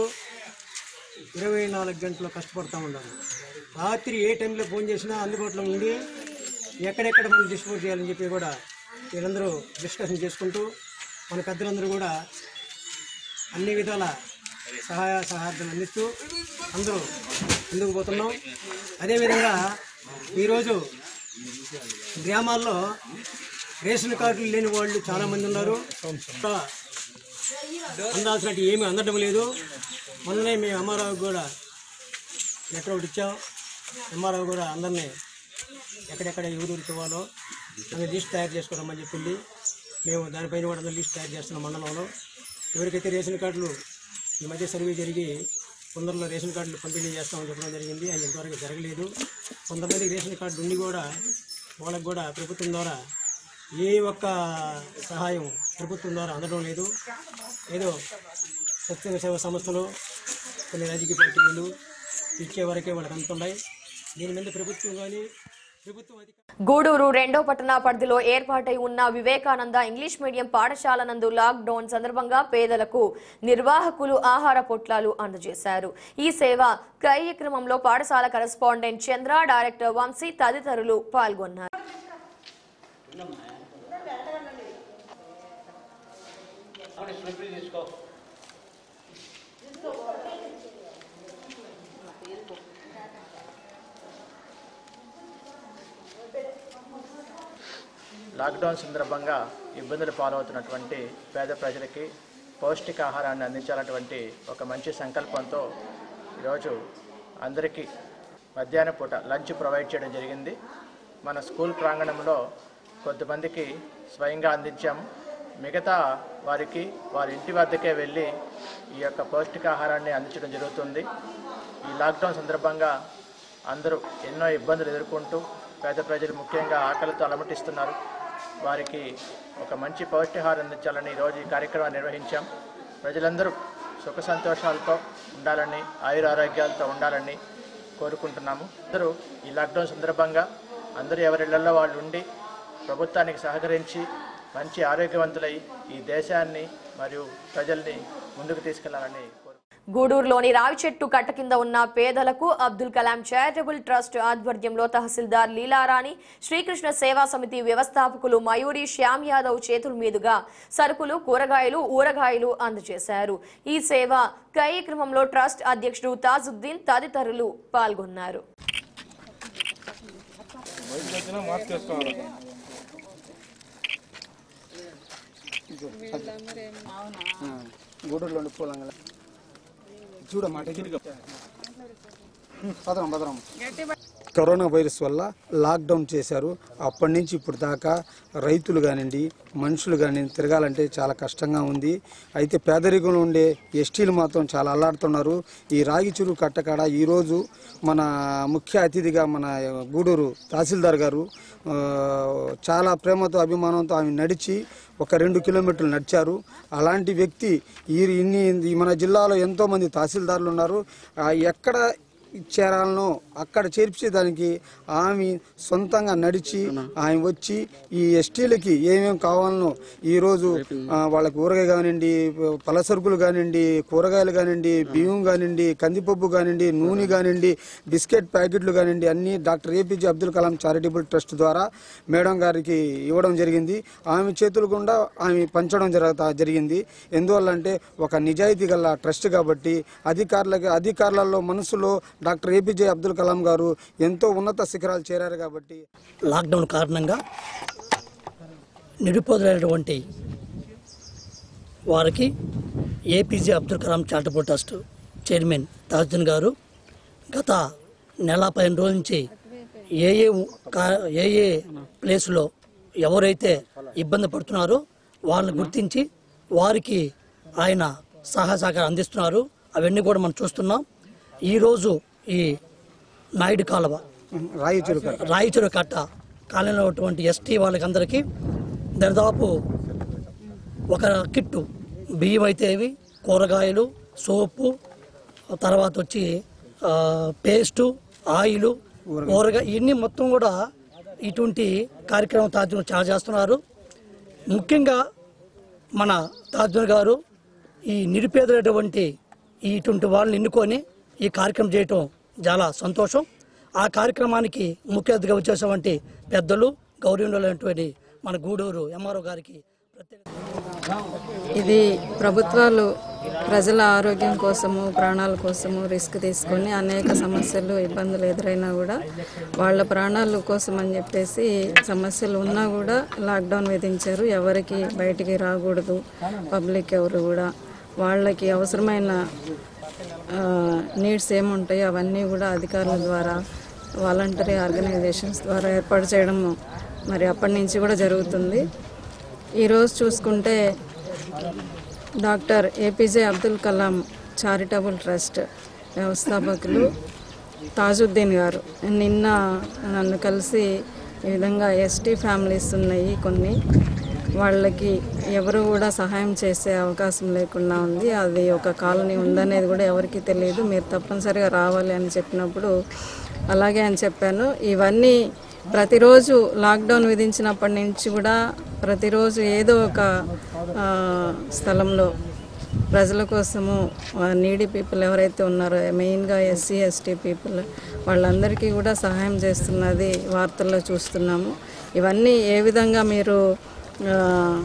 ఇరవై నాలుగు గంటలు కష్టపడుతూ ఉన్నారు రాత్రి ఏ టైంలో ఫోన్ చేసినా అందుబాటులో ఉండి ఎక్కడెక్కడ మనం డిస్ట్రిబ్యూట్ చేయాలని చెప్పి కూడా వీళ్ళందరూ డిస్కషన్ చేసుకుంటూ మన పెద్దలందరూ కూడా అన్ని విధాల సహాయ సహాయాలు అందిస్తూ అందరూ ముందుకు పోతున్నాం అదేవిధంగా ఈరోజు గ్రామాల్లో రేషన్ కార్డులు లేని వాళ్ళు చాలామంది ఉన్నారు ఇంకా అందాల్సినట్టు ఏమీ అందడం లేదు మొన్ననే మేము అమ్మారావు కూడా లెటర్ ఒకటి ఇచ్చాం అమ్మారావు కూడా అందరినీ ఎక్కడెక్కడ ఎవరెవరికి ఇవ్వాలో అని లిస్ట్ తయారు చేసుకోవడమని చెప్పింది మేము దానిపైన కూడా అందరూ లిస్ట్ తయారు చేస్తున్నాం మండలంలో ఎవరికైతే రేషన్ కార్డులు ఈ మధ్య సర్వే జరిగి కొందరిలో రేషన్ కార్డులు పంపిణీ చేస్తామని చెప్పడం జరిగింది అది ఇంతవరకు జరగలేదు కొంతమందికి రేషన్ కార్డు ఉండి కూడా వాళ్ళకు కూడా ప్రభుత్వం ద్వారా ఏ ఒక్క సహాయం ప్రభుత్వం ద్వారా అందడం లేదు ఏదో స్వచ్ఛంద సేవా సంస్థలు కొన్ని రాజకీయ పార్టీలు ఇచ్చే వరకే వాళ్ళకి అందుతున్నాయి దీని మీద ప్రభుత్వం కానీ ప్రభుత్వం అధికారులు గూడూరు రెండో పట్టణ పరిధిలో ఏర్పాటై ఉన్న వివేకానంద ఇంగ్లీష్ మీడియం పాఠశాల నందు లాక్డౌన్ సందర్భంగా పేదలకు నిర్వాహకులు ఆహార పొట్లాలు అందజేశారు ఈ సేవ కార్యక్రమంలో పాఠశాల కరెస్పాండెంట్ చంద్ర డైరెక్టర్ వంశీ తదితరులు పాల్గొన్నారు లాక్డౌన్ సందర్భంగా ఇబ్బందులు పాలవుతున్నటువంటి పేద ప్రజలకి పౌష్టికాహారాన్ని అందించాలన్నటువంటి ఒక మంచి సంకల్పంతో ఈరోజు అందరికీ మధ్యాహ్న పూట లంచ్ ప్రొవైడ్ చేయడం జరిగింది మన స్కూల్ ప్రాంగణంలో కొంతమందికి స్వయంగా అందించాము మిగతా వారికి వారి ఇంటి వద్దకే వెళ్ళి ఈ యొక్క పౌష్టికాహారాన్ని అందించడం జరుగుతుంది ఈ లాక్డౌన్ సందర్భంగా అందరూ ఎన్నో ఇబ్బందులు ఎదుర్కొంటూ పేద ప్రజలు ముఖ్యంగా ఆకలితో అలమటిస్తున్నారు వారికి ఒక మంచి పౌష్టిహారం అందించాలని ఈరోజు ఈ కార్యక్రమాన్ని నిర్వహించాం ప్రజలందరూ సుఖ సంతోషాలతో ఉండాలని ఆయుర ఆరోగ్యాలతో ఉండాలని కోరుకుంటున్నాము అందరూ ఈ లాక్డౌన్ సందర్భంగా అందరూ ఎవరిళ్లలో వాళ్ళు ఉండి ప్రభుత్వానికి సహకరించి మంచి ఆరోగ్యవంతులై ఈ దేశాన్ని మరియు ప్రజల్ని ముందుకు తీసుకెళ్లాలని కోరు గూడూరులోని రావి చెట్టు కట్ట కింద ఉన్న పేదలకు అబ్దుల్ కలాం చారిటబుల్ ట్రస్ట్ ఆధ్వర్యంలో తహసీల్దార్ లీలారాణి శ్రీకృష్ణ సేవా సమితి వ్యవస్థాపకులు మయూరి శ్యామ్ యాదవ్ చేతుల మీదుగా సరుకులు కూరగాయలు ఊరగాయలు అందజేశారు ఈ సేవ కార్యక్రమంలో ట్రస్ట్ అధ్యక్షుడు తాజుద్దీన్ తదితరులు పాల్గొన్నారు గూడూరులో ఉండి పూలంగల చూడమ్మా దగ్గరికి భద్రం భద్రం కరోనా వైరస్ వల్ల లాక్డౌన్ చేశారు అప్పటి నుంచి ఇప్పుడు దాకా రైతులు కానివ్వండి మనుషులు కానివ్వండి తిరగాలంటే చాలా కష్టంగా ఉంది అయితే పేదరికంలో ఉండే ఎస్టీలు మాత్రం చాలా అల్లాడుతున్నారు ఈ రాగి చెరువు కట్టకాడ ఈరోజు మన ముఖ్య అతిథిగా మన గూడూరు తహసీల్దార్ గారు ఆ, చాలా ప్రేమతో అభిమానంతో ఆమె నడిచి ఒక రెండు కిలోమీటర్లు నడిచారు అలాంటి వ్యక్తి ఈ ఇన్ని ఈ మన జిల్లాలో ఎంతోమంది తహసీల్దార్లు ఉన్నారు ఆ, ఎక్కడ చేరాలనో అక్కడ చేర్చేదానికి ఆమె సొంతంగా నడిచి ఆమె వచ్చి ఈ ఎస్టీలకి ఏమేమి కావాలనో ఈరోజు ఆ, వాళ్ళకి ఊరగాయ కానివ్వండి పలసరుకులు కానివ్వండి కూరగాయలు కానివ్వండి బియ్యం కానివ్వండి కందిపప్పు కానివ్వండి నూనె కానివ్వండి బిస్కెట్ ప్యాకెట్లు కానివ్వండి అన్ని doctor APJ Abdul Kalam charitable trust ద్వారా మేడం గారికి ఇవ్వడం జరిగింది ఆమె చేతుల గుండా ఆమె పంచడం జరుగుతా జరిగింది ఎందువల్ల అంటే ఒక నిజాయితీ గల ట్రస్ట్ కాబట్టి అధికారులకి అధికారులలో మనసులో డాక్టర్ ఏపీజే అబ్దుల్ కలాం గారు ఎంతో ఉన్నత శిఖరాలు చేరారు కాబట్టి లాక్డౌన్ కారణంగా నిరుపేదలైనటువంటి వారికి APJ Abdul Kalam charitable trust chairman Tajuddin garu గత నెల పదిహేను రోజుల నుంచి ఏ ఏ ఊ- కా- ఏ ఏ ప్లేస్లో ఎవరైతే ఇబ్బంది పడుతున్నారో వాళ్ళని గుర్తించి వారికి ఆయన సహాయ సహకారం అందిస్తున్నారు అవన్నీ కూడా మనం చూస్తున్నాం ఈరోజు ఈ నాయుడు కాలువ రాయచూరు కట్ట. రాయచూరు కట్ట కాలంలో ఉన్నటువంటి ఎస్టీ వాళ్ళకందరికీ దాదాపు ఒక కిట్టు బియ్యం అయితే ఇవి కూరగాయలు సోపు తర్వాత వచ్చి ఆ, పేస్టు ఆయిల్ ఊరగాయ ఇవన్నీ మొత్తం కూడా ఇటువంటి కార్యక్రమం తాజు చాలా చేస్తున్నారు ముఖ్యంగా మన తాజున్ గారు ఈ నిరుపేదలైనటువంటి ఇటువంటి వాళ్ళని ఎన్నుకొని ఈ కార్యక్రమం చేయటం చాలా సంతోషం ఆ కార్యక్రమానికి ముఖ్య అతిథిగా వచ్చేటువంటి పెద్దలు గౌరవమైనటువంటి మన గూడూరు ఎంఆర్ఓ గారికి ఇది ప్రభుత్వాలు ప్రజల ఆరోగ్యం కోసము ప్రాణాల కోసము రిస్క్ తీసుకొని అనేక సమస్యలు ఇబ్బందులు ఎదురైనా కూడా వాళ్ళ ప్రాణాల కోసం అని చెప్పేసి సమస్యలు ఉన్నా కూడా లాక్డౌన్ విధించారు ఎవరికి బయటికి రాకూడదు పబ్లిక్ ఎవరు కూడా వాళ్ళకి అవసరమైన నీడ్స్ ఏముంటాయో అవన్నీ కూడా అధికారుల ద్వారా వాలంటరీ ఆర్గనైజేషన్స్ ద్వారా ఏర్పాటు చేయడం మరి అప్పటి నుంచి కూడా జరుగుతుంది ఈరోజు చూసుకుంటే doctor APJ Abdul Kalam charitable trust వ్యవస్థాపకులు తాజుద్దీన్ గారు నిన్న నన్ను కలిసి ఈ విధంగా ఎస్టీ ఫ్యామిలీస్ ఉన్నాయి కొన్ని వాళ్ళకి ఎవరు కూడా సహాయం చేసే అవకాశం లేకుండా ఉంది అది ఒక కాలనీ ఉందనేది కూడా ఎవరికీ తెలియదు మీరు తప్పనిసరిగా రావాలి అని చెప్పినప్పుడు అలాగే అని చెప్పాను ఇవన్నీ ప్రతిరోజు లాక్డౌన్ విధించినప్పటి నుంచి కూడా ప్రతిరోజు ఏదో ఒక ఆ, స్థలంలో ప్రజల కోసము నీడీ పీపుల్ ఎవరైతే ఉన్నారో మెయిన్గా ఎస్సీ ఎస్టీ పీపుల్ వాళ్ళందరికీ కూడా సహాయం చేస్తున్నది వార్తల్లో చూస్తున్నాము ఇవన్నీ ఏ విధంగా మీరు ఆ,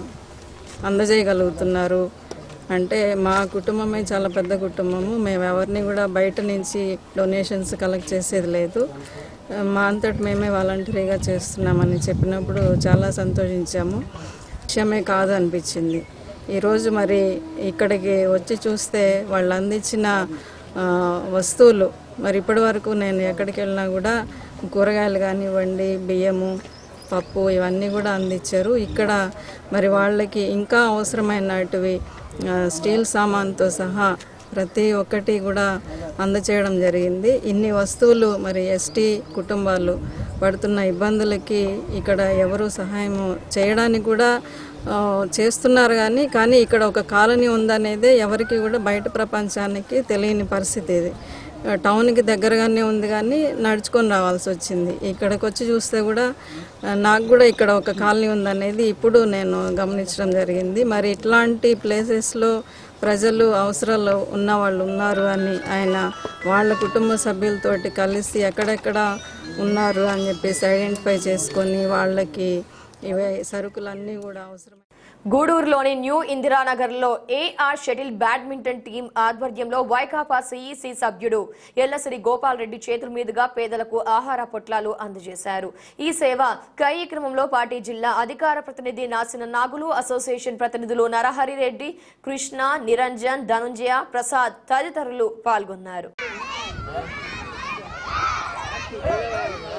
అందజేయగలుగుతున్నారు అంటే మా కుటుంబమే చాలా పెద్ద కుటుంబము మేము ఎవరిని కూడా బయట నుంచి డొనేషన్స్ కలెక్ట్ చేసేది లేదు మా అంతటి మేమే వాలంటరీగా చేస్తున్నామని చెప్పినప్పుడు చాలా సంతోషించాము విషయమే కాదు అనిపించింది ఈరోజు మరి ఇక్కడికి వచ్చి చూస్తే వాళ్ళు అందించిన ఆ, వస్తువులు మరి ఇప్పటి వరకు నేను ఎక్కడికి వెళ్ళినా కూడా కూరగాయలు కానివ్వండి బియ్యము పప్పు ఇవన్నీ కూడా అందించారు ఇక్కడ మరి వాళ్ళకి ఇంకా అవసరమైనటివి ఆ, స్టీల్ సామాన్తో సహా ప్రతి ఒక్కటి కూడా అందచేయడం జరిగింది ఇన్ని వస్తువులు మరి ఎస్టీ కుటుంబాలు పడుతున్న ఇబ్బందులకి ఇక్కడ ఎవరు సహాయం చేయడానికి కూడా ఆ, చేస్తున్నారు కానీ కానీ ఇక్కడ ఒక కాలనీ ఉందనేదే ఎవరికి కూడా బయట ప్రపంచానికి తెలియని పరిస్థితి ఇది ఆ, టౌన్కి దగ్గరగానే ఉంది కానీ నడుచుకొని రావాల్సి వచ్చింది ఇక్కడికి వచ్చి చూస్తే కూడా ఆ, నాకు కూడా ఇక్కడ ఒక కాలనీ ఉందనేది ఇప్పుడు నేను గమనించడం జరిగింది మరి ఇట్లాంటి ప్లేసెస్లో ప్రజలు అవసరాలు ఉన్న వాళ్ళు ఉన్నారు అని ఆయన వాళ్ళ కుటుంబ సభ్యులతోటి కలిసి ఎక్కడెక్కడ ఉన్నారు అని చెప్పేసి ఐడెంటిఫై చేసుకొని వాళ్ళకి ఇవే సరుకులన్నీ కూడా అవసరం గూడూరులోని న్యూ ఇందిరానగర్లో ఏఆర్ షటిల్ బ్యాడ్మింటన్ టీం ఆధ్వర్యంలో వైకాపా సిఈసి సభ్యుడు ఎల్లసిరి గోపాల్ రెడ్డి చేతుల మీదుగా పేదలకు ఆహార పొట్లాలు అందజేశారు ఈ సేవ కార్యక్రమంలో పార్టీ జిల్లా అధికార ప్రతినిధి నాసిన నాగులు అసోసియేషన్ ప్రతినిధులు నరహరి రెడ్డి కృష్ణ నిరంజన్ ధనుంజయ ప్రసాద్ తదితరులు పాల్గొన్నారు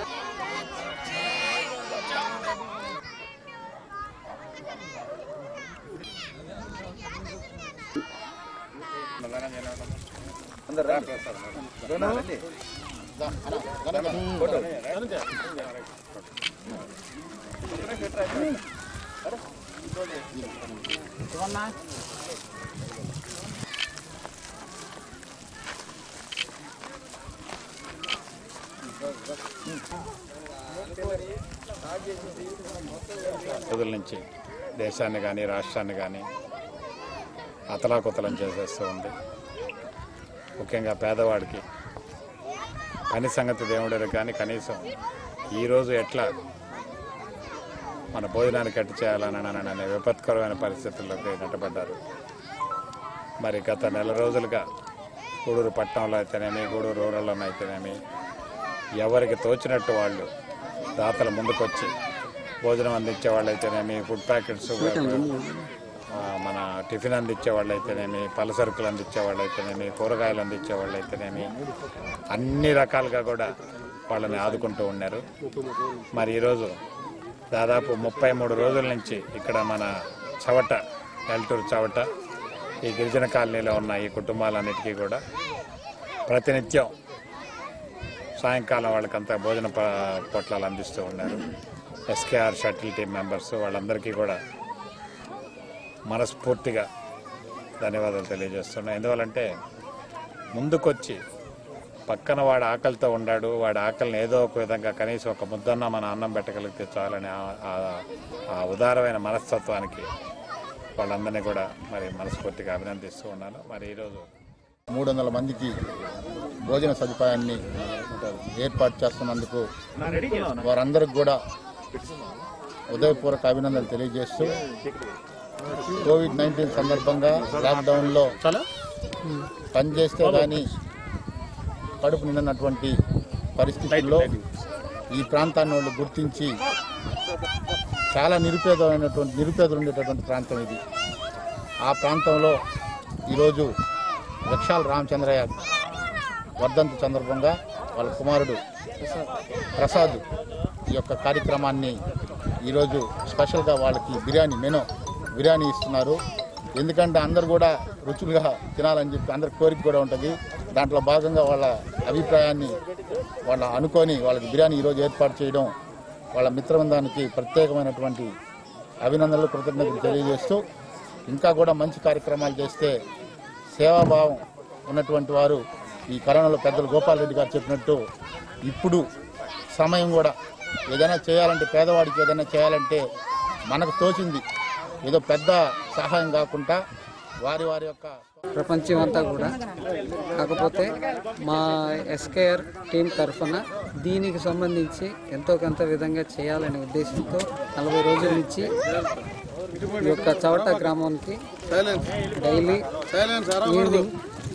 అందరు రండి. రండి. ఫోటో. రోజుల నుంచి దేశాన్ని కానీ రాష్ట్రాన్ని కానీ అతలాకుతలం చేసేస్తూ ఉంది ముఖ్యంగా పేదవాడికి పని సంగతి దేవుడు కానీ కనీసం ఈరోజు ఎట్లా మన భోజనానికి ఎట్టు చేయాలని అనే విపత్కరమైన పరిస్థితుల్లోకి నెట్టబడ్డారు మరి గత నెల రోజులుగా గూడూరు పట్టణంలో అయితేనేమి గూడూరు రూరల్లో అయితేనేమి ఎవరికి తోచినట్టు వాళ్ళు దాతల ముందుకొచ్చి భోజనం అందించే వాళ్ళు అయితేనేమి ఫుడ్ ప్యాకెట్స్ ఆ, మన టిఫిన్ అందించే వాళ్ళు అయితేనేమి పలసరుకులు అందించే వాళ్ళు అయితేనేమి కూరగాయలు అందించే వాళ్ళు అయితేనేమి అన్ని రకాలుగా కూడా వాళ్ళని ఆదుకుంటూ ఉన్నారు మరి ఈరోజు దాదాపు ముప్పై మూడు రోజుల నుంచి ఇక్కడ మన చవట ఎల్టూరు చవట ఈ గిరిజన కాలనీలో ఉన్న ఈ కుటుంబాలన్నిటికీ కూడా ప్రతినిత్యం సాయంకాలం వాళ్ళకంతా భోజన ప- పొట్లాలు అందిస్తూ ఉన్నారు ఎస్కేఆర్ షటిల్ టీం మెంబర్స్ వాళ్ళందరికీ కూడా మనస్ఫూర్తిగా ధన్యవాదాలు తెలియజేస్తున్నాను ఎందువల్లంటే ముందుకొచ్చి పక్కన వాడు ఆకలితో ఉన్నాడు వాడి ఆకలిని ఏదో ఒక విధంగా కనీసం ఒక ముద్దన్న మన అన్నం పెట్టగలిగితే చాలని ఆ- ఆ- ఆ ఉదారమైన మనస్తత్వానికి వాళ్ళందరినీ కూడా మరి మనస్ఫూర్తిగా అభినందిస్తూ ఉన్నాను మరి ఈరోజు మూడు వందల మందికి భోజన సదుపాయాన్ని ఏర్పాటు చేస్తున్నందుకు వారందరికి కూడా ఉదయపూర్వక అభినందనలు తెలియజేస్తూ కోవిడ్ నైన్టీన్ సందర్భంగా లాక్డౌన్లో పనిచేస్తే కానీ కడుపు నిండినటువంటి పరిస్థితుల్లో ఈ ప్రాంతాన్ని వాళ్ళు గుర్తించి చాలా నిరుపేదమైనటువంటి నిరుపేదలు ఉండేటటువంటి ప్రాంతం ఇది ఆ ప్రాంతంలో ఈరోజు వృక్షాల రామచంద్రయ్య వర్ధంతి సందర్భంగా వాళ్ళ కుమారుడు ప్రసాద్ ఈ యొక్క కార్యక్రమాన్ని ఈరోజు స్పెషల్గా వాళ్ళకి బిర్యానీ మెనూ బిర్యానీ ఇస్తున్నారు ఎందుకంటే అందరు కూడా రుచులుగా తినాలని చెప్పి అందరి కోరిక కూడా ఉంటుంది దాంట్లో భాగంగా వాళ్ళ అభిప్రాయాన్ని వాళ్ళ అనుకొని వాళ్ళకి బిర్యానీ ఈరోజు ఏర్పాటు చేయడం వాళ్ళ మిత్రబృందానికి ప్రత్యేకమైనటువంటి అభినందనలు కృతజ్ఞతలు తెలియజేస్తూ ఇంకా కూడా మంచి కార్యక్రమాలు చేస్తే సేవాభావం ఉన్నటువంటి వారు ఈ కరోనాలో పెద్దలు గోపాల్ రెడ్డి గారు చెప్పినట్టు ఇప్పుడు సమయం కూడా ఏదైనా చేయాలంటే పేదవాడికి ఏదైనా చేయాలంటే మనకు తోచింది ఏదో పెద్ద సహాయం కాకుండా వారి వారి యొక్క ప్రపంచం అంతా కూడా కాకపోతే మా ఎస్కేఆర్ టీం తరఫున దీనికి సంబంధించి ఎంతో కొంత విధంగా చేయాలనే ఉద్దేశంతో నలభై రోజుల నుంచి ఈ యొక్క చవట గ్రామానికి డైలీ ఈవినింగ్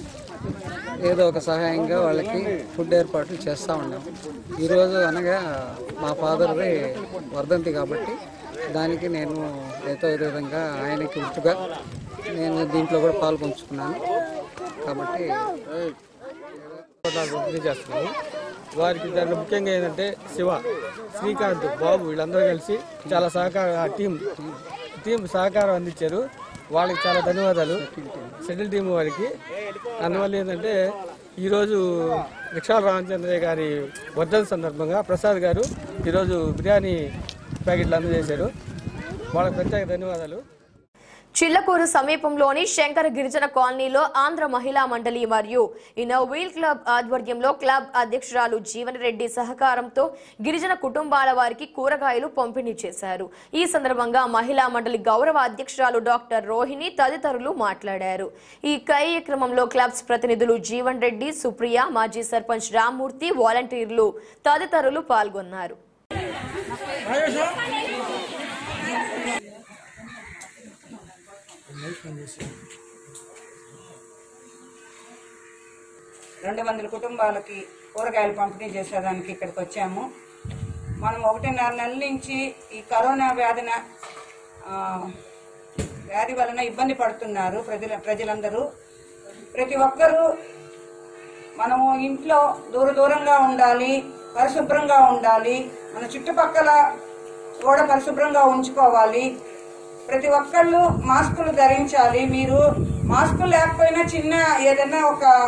ఏదో ఒక సహాయంగా వాళ్ళకి ఫుడ్ ఏర్పాట్లు చేస్తూ ఉన్నాం ఈరోజు అనగా మా ఫాదర్ది వర్ధంతి కాబట్టి దానికి నేను ఏదో ఒక విధంగా ఆయనకి గుర్తుగా నేను దీంట్లో కూడా పాల్పంచుకున్నాను కాబట్టి పంపిణీ చేస్తున్నాము వారికి దాంట్లో ముఖ్యంగా ఏంటంటే శివ శ్రీకాంత్ బాబు వీళ్ళందరూ కలిసి చాలా సహకార ఆ టీం టీం సహకారం అందించారు వాళ్ళకి చాలా ధన్యవాదాలు సెటిల్ టీం వారికి అందువల్ల ఏంటంటే ఈరోజు రిక్షాల రామచంద్రయ్య గారి వర్ధన్ సందర్భంగా ప్రసాద్ గారు ఈరోజు బిర్యానీ ప్యాకెట్లు అందజేశారు వాళ్ళకి ప్రత్యేక ధన్యవాదాలు చిల్లకూరు సమీపంలోని శంకర గిరిజన కాలనీలో ఆంధ్ర మహిళా మండలి మరియు ఇన్నో వీల్ క్లబ్ ఆధ్వర్యంలో క్లబ్ అధ్యక్షురాలు జీవన్ రెడ్డి సహకారంతో గిరిజన కుటుంబాల వారికి కూరగాయలు పంపిణీ చేశారు ఈ సందర్భంగా మహిళా మండలి గౌరవ అధ్యక్షురాలు డాక్టర్ రోహిణి తదితరులు మాట్లాడారు ఈ కార్యక్రమంలో క్లబ్స్ ప్రతినిధులు జీవన్ రెడ్డి సుప్రియ మాజీ సర్పంచ్ రామ్మూర్తి వాలంటీర్లు తదితరులు పాల్గొన్నారు రెండు వందల కుటుంబాలకి కూరగాయలు పంపిణీ చేసేదానికి ఇక్కడికి వచ్చాము మనం ఒకటిన్నర నెలల నుంచి ఈ కరోనా వ్యాధిన ఆ, వ్యాధి వలన ఇబ్బంది పడుతున్నారు ప్రజల ప్రజలందరూ ప్రతి ఒక్కరూ మనము ఇంట్లో దూర దూరంగా ఉండాలి పరిశుభ్రంగా ఉండాలి మన చుట్టుపక్కల కూడా పరిశుభ్రంగా ఉంచుకోవాలి ప్రతి ఒక్కళ్ళు మాస్కులు ధరించాలి మీరు మాస్కులు లేకపోయినా చిన్న ఏదైనా ఒక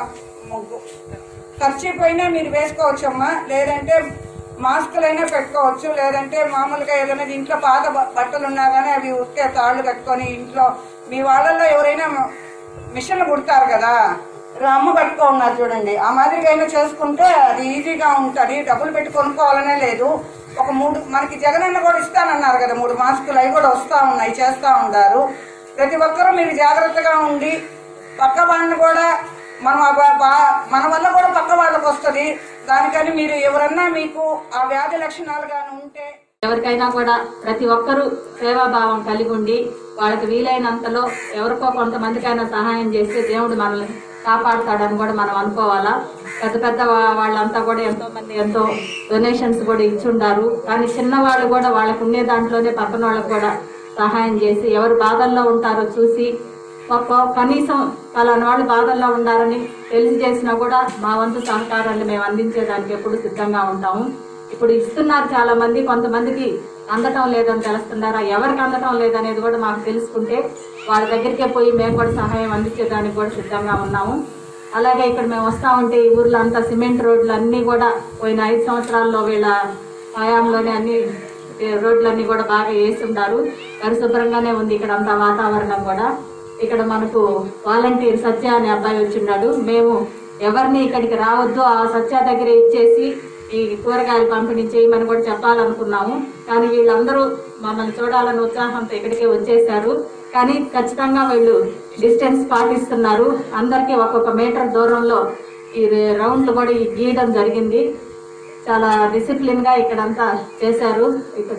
ఖర్చు పోయినా మీరు వేసుకోవచ్చమ్మా లేదంటే మాస్కులైనా పెట్టుకోవచ్చు లేదంటే మామూలుగా ఏదైనా ఇంట్లో పాత బ- బట్టలు ఉన్నా కానీ అవి ఉత్తే తాళ్ళు కట్టుకొని ఇంట్లో మీ వాళ్ళల్లో ఎవరైనా మిషన్లు కుడతారు కదా రమ్ము కట్టుకో ఉన్నారు చూడండి ఆ మాదిరిగా అయినా చేసుకుంటే అది ఈజీగా ఉంటుంది డబ్బులు పెట్టి కొనుక్కోవాలనే లేదు ఒక మూడు మనకి జగనన్న కూడా ఇస్తానన్నారు కదా మూడు మాస్కులు అవి కూడా వస్తూ ఉన్నాయి చేస్తూ ఉన్నారు ప్రతి ఒక్కరూ మీరు జాగ్రత్తగా ఉండి పక్క వాళ్ళని కూడా మనం ఆ బా- బా- మన వల్ల కూడా పక్క వాళ్ళకి వస్తుంది దానికని మీరు ఎవరన్నా మీకు ఆ వ్యాధి లక్షణాలు కానీ ఉంటే ఎవరికైనా కూడా ప్రతి ఒక్కరూ సేవాభావం కలిగి ఉండి వాళ్ళకి వీలైనంతలో ఎవరికో కొంతమందికైనా సహాయం చేస్తే దేవుడు మనల్ని కాపాడుతాడని కూడా మనం అనుకోవాలా పెద్ద పెద్ద వా- వాళ్ళంతా కూడా ఎంతో మంది ఎంతో డొనేషన్స్ కూడా ఇచ్చుండారు కానీ చిన్న వాళ్ళు కూడా వాళ్ళకు ఉండే దాంట్లోనే పక్కన వాళ్ళకు కూడా సహాయం చేసి ఎవరు బాధల్లో ఉంటారో చూసి ఒక్క కనీసం పలానా వాళ్ళు బాధల్లో ఉండారని తెలియజేసినా కూడా మా వంతు సహకారాన్ని మేము అందించేదానికి ఎప్పుడు సిద్ధంగా ఉంటాము ఇప్పుడు ఇస్తున్నారు చాలా మంది కొంతమందికి అందటం లేదని తెలుస్తున్నారా ఎవరికి అందటం లేదనేది కూడా మాకు తెలుసుకుంటే వాళ్ళ దగ్గరికే పోయి మేము కూడా సహాయం అందించేదానికి కూడా సిద్ధంగా ఉన్నాము అలాగే ఇక్కడ మేము వస్తా ఉంటే ఈ ఊర్లో అంతా సిమెంట్ రోడ్లు అన్నీ కూడా పోయిన ఐదు సంవత్సరాల్లో వీళ్ళ హయాంలోనే అన్ని ఈ రోడ్లన్నీ కూడా బాగా వేసి ఉన్నారు పరిశుభ్రంగానే ఉంది ఇక్కడ అంతా వాతావరణం కూడా ఇక్కడ మనకు వాలంటీర్ సత్య అనే అబ్బాయి వచ్చిన్నాడు మేము ఎవరిని ఇక్కడికి రావద్దు ఆ సత్య దగ్గర ఇచ్చేసి ఈ కూరగాయలు పంపిణీ చేయమని కూడా చెప్పాలనుకున్నాము కానీ వీళ్ళందరూ మమ్మల్ని చూడాలని ఉత్సాహంతో ఇక్కడికే వచ్చేసారు కానీ ఖచ్చితంగా వీళ్ళు డిస్టెన్స్ పాటిస్తున్నారు అందరికీ ఒక్కొక్క మీటర్ దూరంలో ఈ రౌండ్లు కూడా ఈ గీయడం జరిగింది చాలా డిసిప్లిన్ గా ఇక్కడంతా చేశారు ఇక్కడ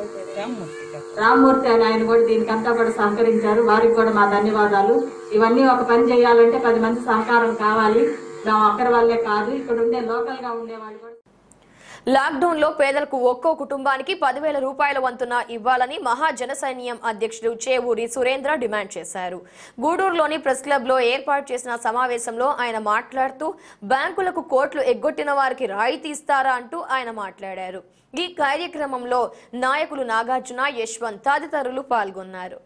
రామ్మూర్తి అని ఆయన కూడా దీనికంతా కూడా సహకరించారు వారికి కూడా మా ధన్యవాదాలు ఇవన్నీ ఒక పని చేయాలంటే పది మంది సహకారం కావాలి మేము ఒక్కరి వల్లే కాదు ఇక్కడ ఉండే లోకల్ గా ఉండే వాళ్ళు కూడా లాక్డౌన్ లో పేదలకు ఒక్కో కుటుంబానికి పదివేల రూపాయల వంతున ఇవ్వాలని మహాజన సైన్యం అధ్యక్షుడు చేవూరి సురేంద్ర డిమాండ్ చేశారు గూడూరులోని ప్రెస్ క్లబ్ లో ఏర్పాటు చేసిన సమావేశంలో ఆయన మాట్లాడుతూ బ్యాంకులకు కోట్లు ఎగ్గొట్టిన వారికి రాయితీ ఇస్తారా అంటూ ఆయన మాట్లాడారు ఈ కార్యక్రమంలో నాయకులు నాగార్జున యశ్వంత్ తదితరులు పాల్గొన్నారు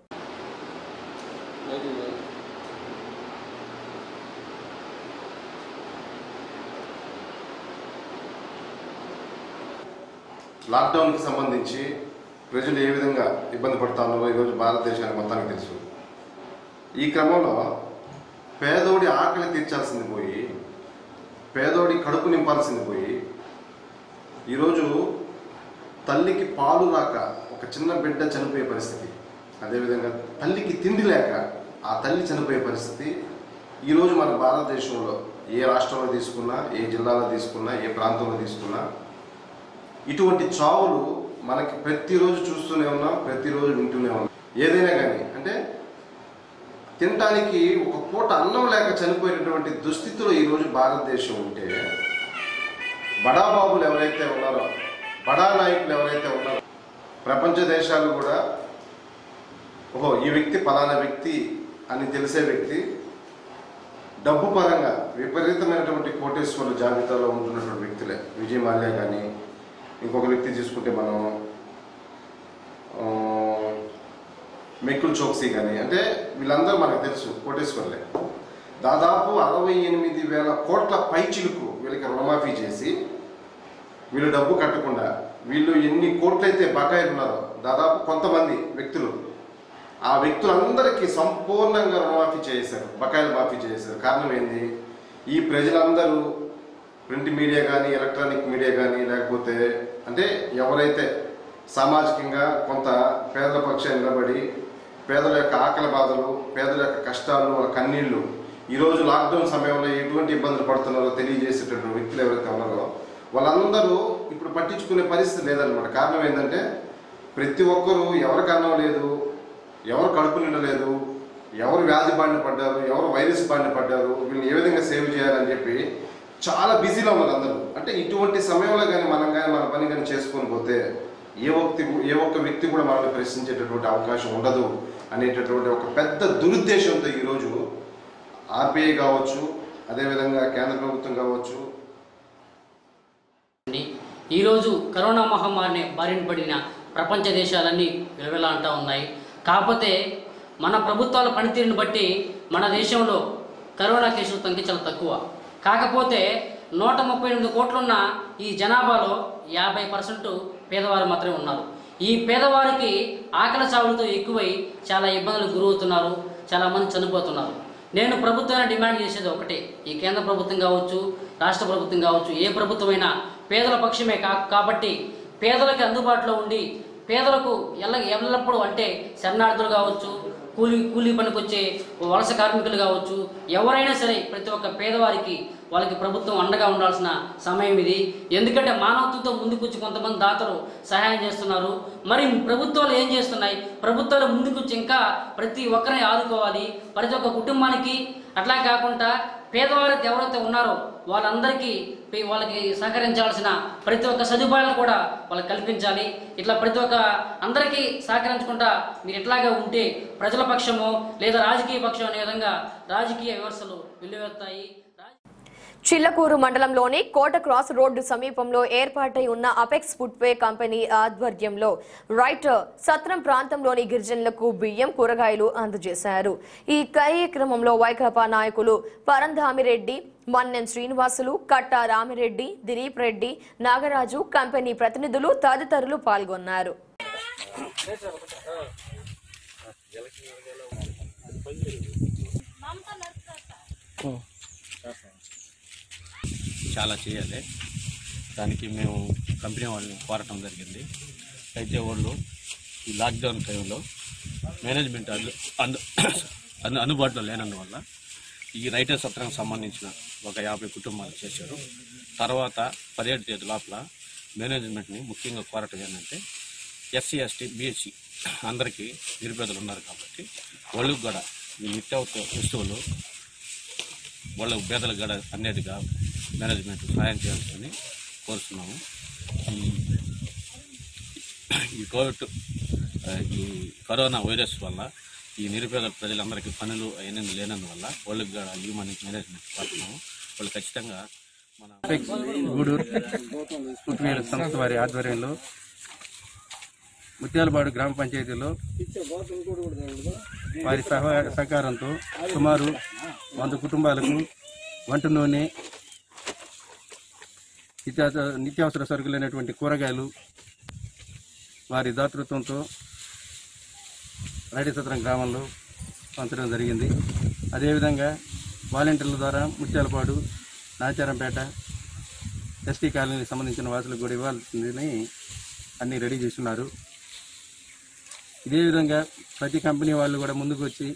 లాక్డౌన్కి సంబంధించి ప్రజలు ఏ విధంగా ఇబ్బంది పడతా ఉన్నారో ఈరోజు భారతదేశానికి మొత్తానికి తెలుసు ఈ క్రమంలో పేదోడి ఆకలి తీర్చాల్సింది పోయి పేదోడి కడుపు నింపాల్సింది పోయి ఈరోజు తల్లికి పాలు రాక ఒక చిన్న బిడ్డ చనిపోయే పరిస్థితి అదేవిధంగా తల్లికి తిండి లేక ఆ తల్లి చనిపోయే పరిస్థితి ఈరోజు మన భారతదేశంలో ఏ రాష్ట్రంలో తీసుకున్నా ఏ జిల్లాలో తీసుకున్నా ఏ ప్రాంతంలో తీసుకున్నా ఇటువంటి చావులు మనకి ప్రతిరోజు చూస్తూనే ఉన్నాం ప్రతిరోజు వింటూనే ఉన్నాం ఏదైనా కానీ అంటే తినటానికి ఒక పూట అన్నం లేక చనిపోయినటువంటి దుస్థితిలో ఈరోజు భారతదేశం ఉంటే బడాబాబులు ఎవరైతే ఉన్నారో బడా నాయకులు ఎవరైతే ఉన్నారో ప్రపంచ దేశాలు కూడా ఓహో ఈ వ్యక్తి ఫలానా వ్యక్తి అని తెలిసే వ్యక్తి డబ్బు పరంగా విపరీతమైనటువంటి కోటేశ్వరుల జాబితాలో ఉంటున్నటువంటి వ్యక్తులే విజయ్ మాల్యా కానీ ఇంకొక వ్యక్తి తీసుకుంటే మనం ఆ, మెక్కుల్ చోక్సీ కానీ అంటే వీళ్ళందరూ మనకు తెలుసు కోటేశ్వర్లే దాదాపు అరవై ఎనిమిది వేల కోట్ల పైచిలుకు వీళ్ళకి రుణమాఫీ చేసి వీళ్ళు డబ్బు కట్టకుండా వీళ్ళు ఎన్ని కోట్లయితే బకాయిలు ఉన్నారో దాదాపు కొంతమంది వ్యక్తులు ఆ వ్యక్తులందరికీ సంపూర్ణంగా రుణమాఫీ చేశారు బకాయిలు మాఫీ చేశారు కారణం ఏంది ఈ ప్రజలందరూ ప్రింట్ మీడియా కానీ ఎలక్ట్రానిక్ మీడియా కానీ లేకపోతే అంటే ఎవరైతే సామాజికంగా కొంత పేదల పక్షాన నిలబడి పేదల యొక్క ఆకలి బాధలు పేదల యొక్క కష్టాలు వాళ్ళ కన్నీళ్లు ఈరోజు లాక్డౌన్ సమయంలో ఎటువంటి ఇబ్బందులు పడుతున్నారో తెలియజేసేటటువంటి వ్యక్తులు ఎవరైతే ఉన్నారో వాళ్ళందరూ ఇప్పుడు పట్టించుకునే పరిస్థితి లేదనమాట కారణం ఏంటంటే ప్రతి ఒక్కరూ ఎవరికి అన్నం లేదు ఎవరు కడుపు నిండలేదు ఎవరు వ్యాధి బారిన పడ్డారు ఎవరు వైరస్ బారిన పడ్డారు వీళ్ళని ఏ విధంగా సేవ్ చేయాలని చెప్పి చాలా బిజీలో ఉన్నారు అందరూ అంటే ఇటువంటి సమయంలో కానీ మనం కానీ మన పని కానీ చేసుకొని పోతే ఏ వ్యక్తి ఏ ఒక్క వ్యక్తి కూడా మనల్ని ప్రశ్నించేటటువంటి అవకాశం ఉండదు అనేటటువంటి ఒక పెద్ద దురుద్దేశంతో ఈరోజు ఆర్బీఐ కావచ్చు అదేవిధంగా కేంద్ర ప్రభుత్వం కావచ్చు ఈరోజు కరోనా మహమ్మారిని బారిన పడిన ప్రపంచ దేశాలన్నీ విలవిలా అంటూ ఉన్నాయి కాకపోతే మన ప్రభుత్వాల పనితీరుని బట్టి మన దేశంలో కరోనా కేసుల సంఖ్య చాలా తక్కువ కాకపోతే నూట ముప్పై ఎనిమిది కోట్లున్న ఈ జనాభాలో యాభై పర్సెంట్ పేదవారు మాత్రమే ఉన్నారు ఈ పేదవారికి ఆకలి చావులతో ఎక్కువై చాలా ఇబ్బందులకు గురవుతున్నారు చాలా మంది చనిపోతున్నారు నేను ప్రభుత్వాన్ని డిమాండ్ చేసేది ఒకటే ఈ కేంద్ర ప్రభుత్వం కావచ్చు రాష్ట్ర ప్రభుత్వం కావచ్చు ఏ ప్రభుత్వమైనా పేదల పక్షమే కా కాబట్టి పేదలకు అందుబాటులో ఉండి పేదలకు ఎల్ల ఎల్లప్పుడూ అంటే శరణార్థులు కావచ్చు కూలి కూలీ పనికి వచ్చే వలస కార్మికులు కావచ్చు ఎవరైనా సరే ప్రతి ఒక్క పేదవారికి వాళ్ళకి ప్రభుత్వం అండగా ఉండాల్సిన సమయం ఇది ఎందుకంటే మానవత్వంతో ముందుకొచ్చి కొంతమంది దాతలు సహాయం చేస్తున్నారు మరి ప్రభుత్వాలు ఏం చేస్తున్నాయి ప్రభుత్వాలు ముందుకొచ్చి ఇంకా ప్రతి ఒక్కరిని ఆదుకోవాలి ప్రతి ఒక్క కుటుంబానికి అట్లా కాకుండా పేదవారికి ఎవరైతే ఉన్నారో వాళ్ళందరికీ పే- వాళ్ళకి సహకరించాల్సిన ప్రతి ఒక్క సదుపాయాలను కూడా వాళ్ళకి కల్పించాలి ఇట్లా ప్రతి ఒక్క అందరికీ సహకరించకుండా మీరు ఇట్లాగే ఉంటే ప్రజల పక్షము లేదా రాజకీయ పక్షం అనే విధంగా రాజకీయ విమర్శలు వెల్లువెత్తాయి చిల్లకూరు మండలంలోని కోట క్రాస్ రోడ్డు సమీపంలో ఏర్పాటై ఉన్న అపెక్స్ ఫుట్వే కంపెనీ ఆధ్వర్యంలో రైటర్ సత్రం ప్రాంతంలోని గిరిజనులకు బియ్యం కూరగాయలు అందజేశారు ఈ కార్యక్రమంలో వైకాపా నాయకులు పరంధామిరెడ్డి మన్నెం శ్రీనివాసులు కట్టా రామిరెడ్డి దిలీప్ రెడ్డి నాగరాజు కంపెనీ ప్రతినిధులు తదితరులు పాల్గొన్నారు చాలా చేయాలి దానికి మేము కంపెనీ వాళ్ళని కోరటం జరిగింది అయితే వాళ్ళు ఈ లాక్డౌన్ టైంలో మేనేజ్మెంట్ అందు అందు అందు- అందుబాటులో లేనందువల్ల ఈ రైటర్ సత్రానికి సంబంధించిన ఒక యాభై కుటుంబాలు చేశారు తర్వాత పదిహేడు తేదీ లోపల మేనేజ్మెంట్ని ముఖ్యంగా కోరటం ఏంటంటే ఎస్సీ ఎస్టీ బీఎస్సీ అందరికీ నిరుపేదలు ఉన్నారు కాబట్టి వాళ్ళకి కూడా ఈ నిత్యావసర వస్తువులు వాళ్ళ పేదలకు కూడా అన్నిటిగా మేనేజ్మెంట్ సహాయం చేయాలని కోరుతున్నాము ఈ ఈ కోవిడ్ ఆ, ఈ కరోనా వైరస్ వల్ల ఈ నిరుపేద ప్రజలందరికీ పనులు అయినది లేనందువల్ల వాళ్ళకి కూడా హ్యూమన్ మేనేజ్మెంట్ కోరుతున్నాము వాళ్ళు ఖచ్చితంగా మన అపెక్స్ గూడూరు ఫుట్వేర్ సంస్థ వారి ఆధ్వర్యంలో ముత్యాలపాడు గ్రామ పంచాయతీలో వారి సహ సహకారంతో సుమారు వంద కుటుంబాలకు వంట నూనె నిత్యావసర నిత్యావసర సరుకులైనటువంటి కూరగాయలు వారి దాతృత్వంతో రైడసత్రం గ్రామంలో పంచడం జరిగింది అదేవిధంగా వాలంటీర్ల ద్వారా ముత్యాలపాడు నాచారంపేట ఎస్టీ కాలనీకి సంబంధించిన వాసులకు కూడా ఇవ్వాల్సిందని అన్నీ రెడీ చేస్తున్నారు ఇదే విధంగా ప్రతి కంపెనీ వాళ్ళు కూడా ముందుకు వచ్చి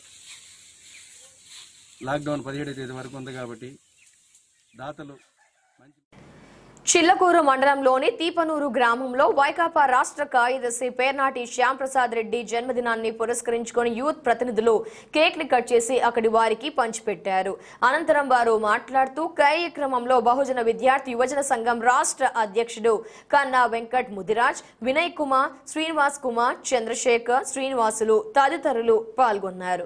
లాక్డౌన్ పదిహేడవ తేదీ వరకు ఉంది కాబట్టి దాతలు చిల్లకూరు మండలంలోని తీపనూరు గ్రామంలో వైకాపా రాష్ట్ర కార్యదర్శి పేర్నాటి శ్యాంప్రసాద్ రెడ్డి జన్మదినాన్ని పురస్కరించుకొని యూత్ ప్రతినిధులు కేక్ ని కట్ చేసి అక్కడి వారికి పంచిపెట్టారు అనంతరం వారు మాట్లాడుతూ కార్యక్రమంలో బహుజన విద్యార్థి యువజన సంఘం రాష్ట్ర అధ్యక్షుడు కన్నా వెంకట్ ముదిరాజ్ వినయ్ కుమార్ శ్రీనివాస్ కుమార్ చంద్రశేఖర్ శ్రీనివాసులు తదితరులు పాల్గొన్నారు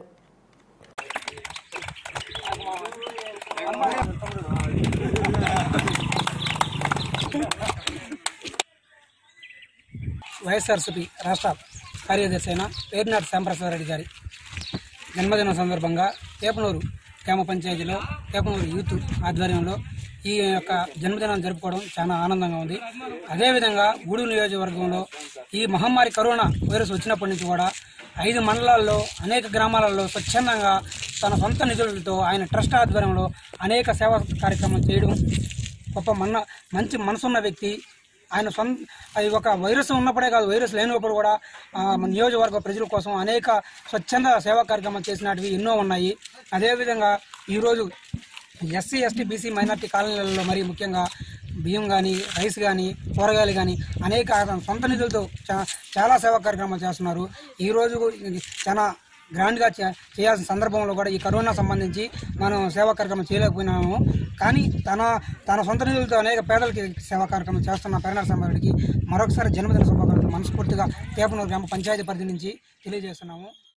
వైఎస్ఆర్సీపీ రాష్ట్ర కార్యదర్శి అయిన పేర్నాటి శ్యాంప్రసాద్ రెడ్డి గారి జన్మదినం సందర్భంగా తేపనూరు గ్రామ పంచాయతీలో తేపనూరు యూత్ ఆధ్వర్యంలో ఈ యొక్క జన్మదినాన్ని జరుపుకోవడం చాలా ఆనందంగా ఉంది అదేవిధంగా గూడూరు నియోజకవర్గంలో ఈ మహమ్మారి కరోనా వైరస్ వచ్చినప్పటి నుంచి కూడా ఐదు మండలాల్లో అనేక గ్రామాలలో స్వచ్ఛందంగా తన సొంత నిధులతో ఆయన ట్రస్ట్ ఆధ్వర్యంలో అనేక సేవా కార్యక్రమాలు చేయడం గొప్ప మన్న మంచి మనసున్న వ్యక్తి ఆయన సొంత అది ఒక వైరస్ ఉన్నప్పుడే కాదు వైరస్ లేనప్పుడు కూడా ఆ, మన నియోజకవర్గ ప్రజల కోసం అనేక స్వచ్ఛంద సేవా కార్యక్రమాలు చేసినటివి ఎన్నో ఉన్నాయి అదేవిధంగా ఈరోజు ఎస్సీ ఎస్టీ బీసీ మైనార్టీ కాలనీలలో మరి ముఖ్యంగా బియ్యం కానీ రైస్ కానీ కూరగాయలు కానీ అనేక ఆయన సొంత నిధులతో చా- చాలా సేవా కార్యక్రమాలు చేస్తున్నారు ఈరోజు ఇది చాలా గ్రాండ్గా చే- చేయాల్సిన సందర్భంలో కూడా ఈ కరోనా సంబంధించి మనం సేవా కార్యక్రమం చేయలేకపోయినాము కానీ తన తన సొంత నిధులతో అనేక పేదలకి సేవా కార్యక్రమం చేస్తున్న పరిణామ సంబారెడ్డికి మరొకసారి జన్మదిన శుభాకాంక్షలు మనస్ఫూర్తిగా తేపనూరు గ్రామ పంచాయతీ పరిధి నుంచి తెలియజేస్తున్నాము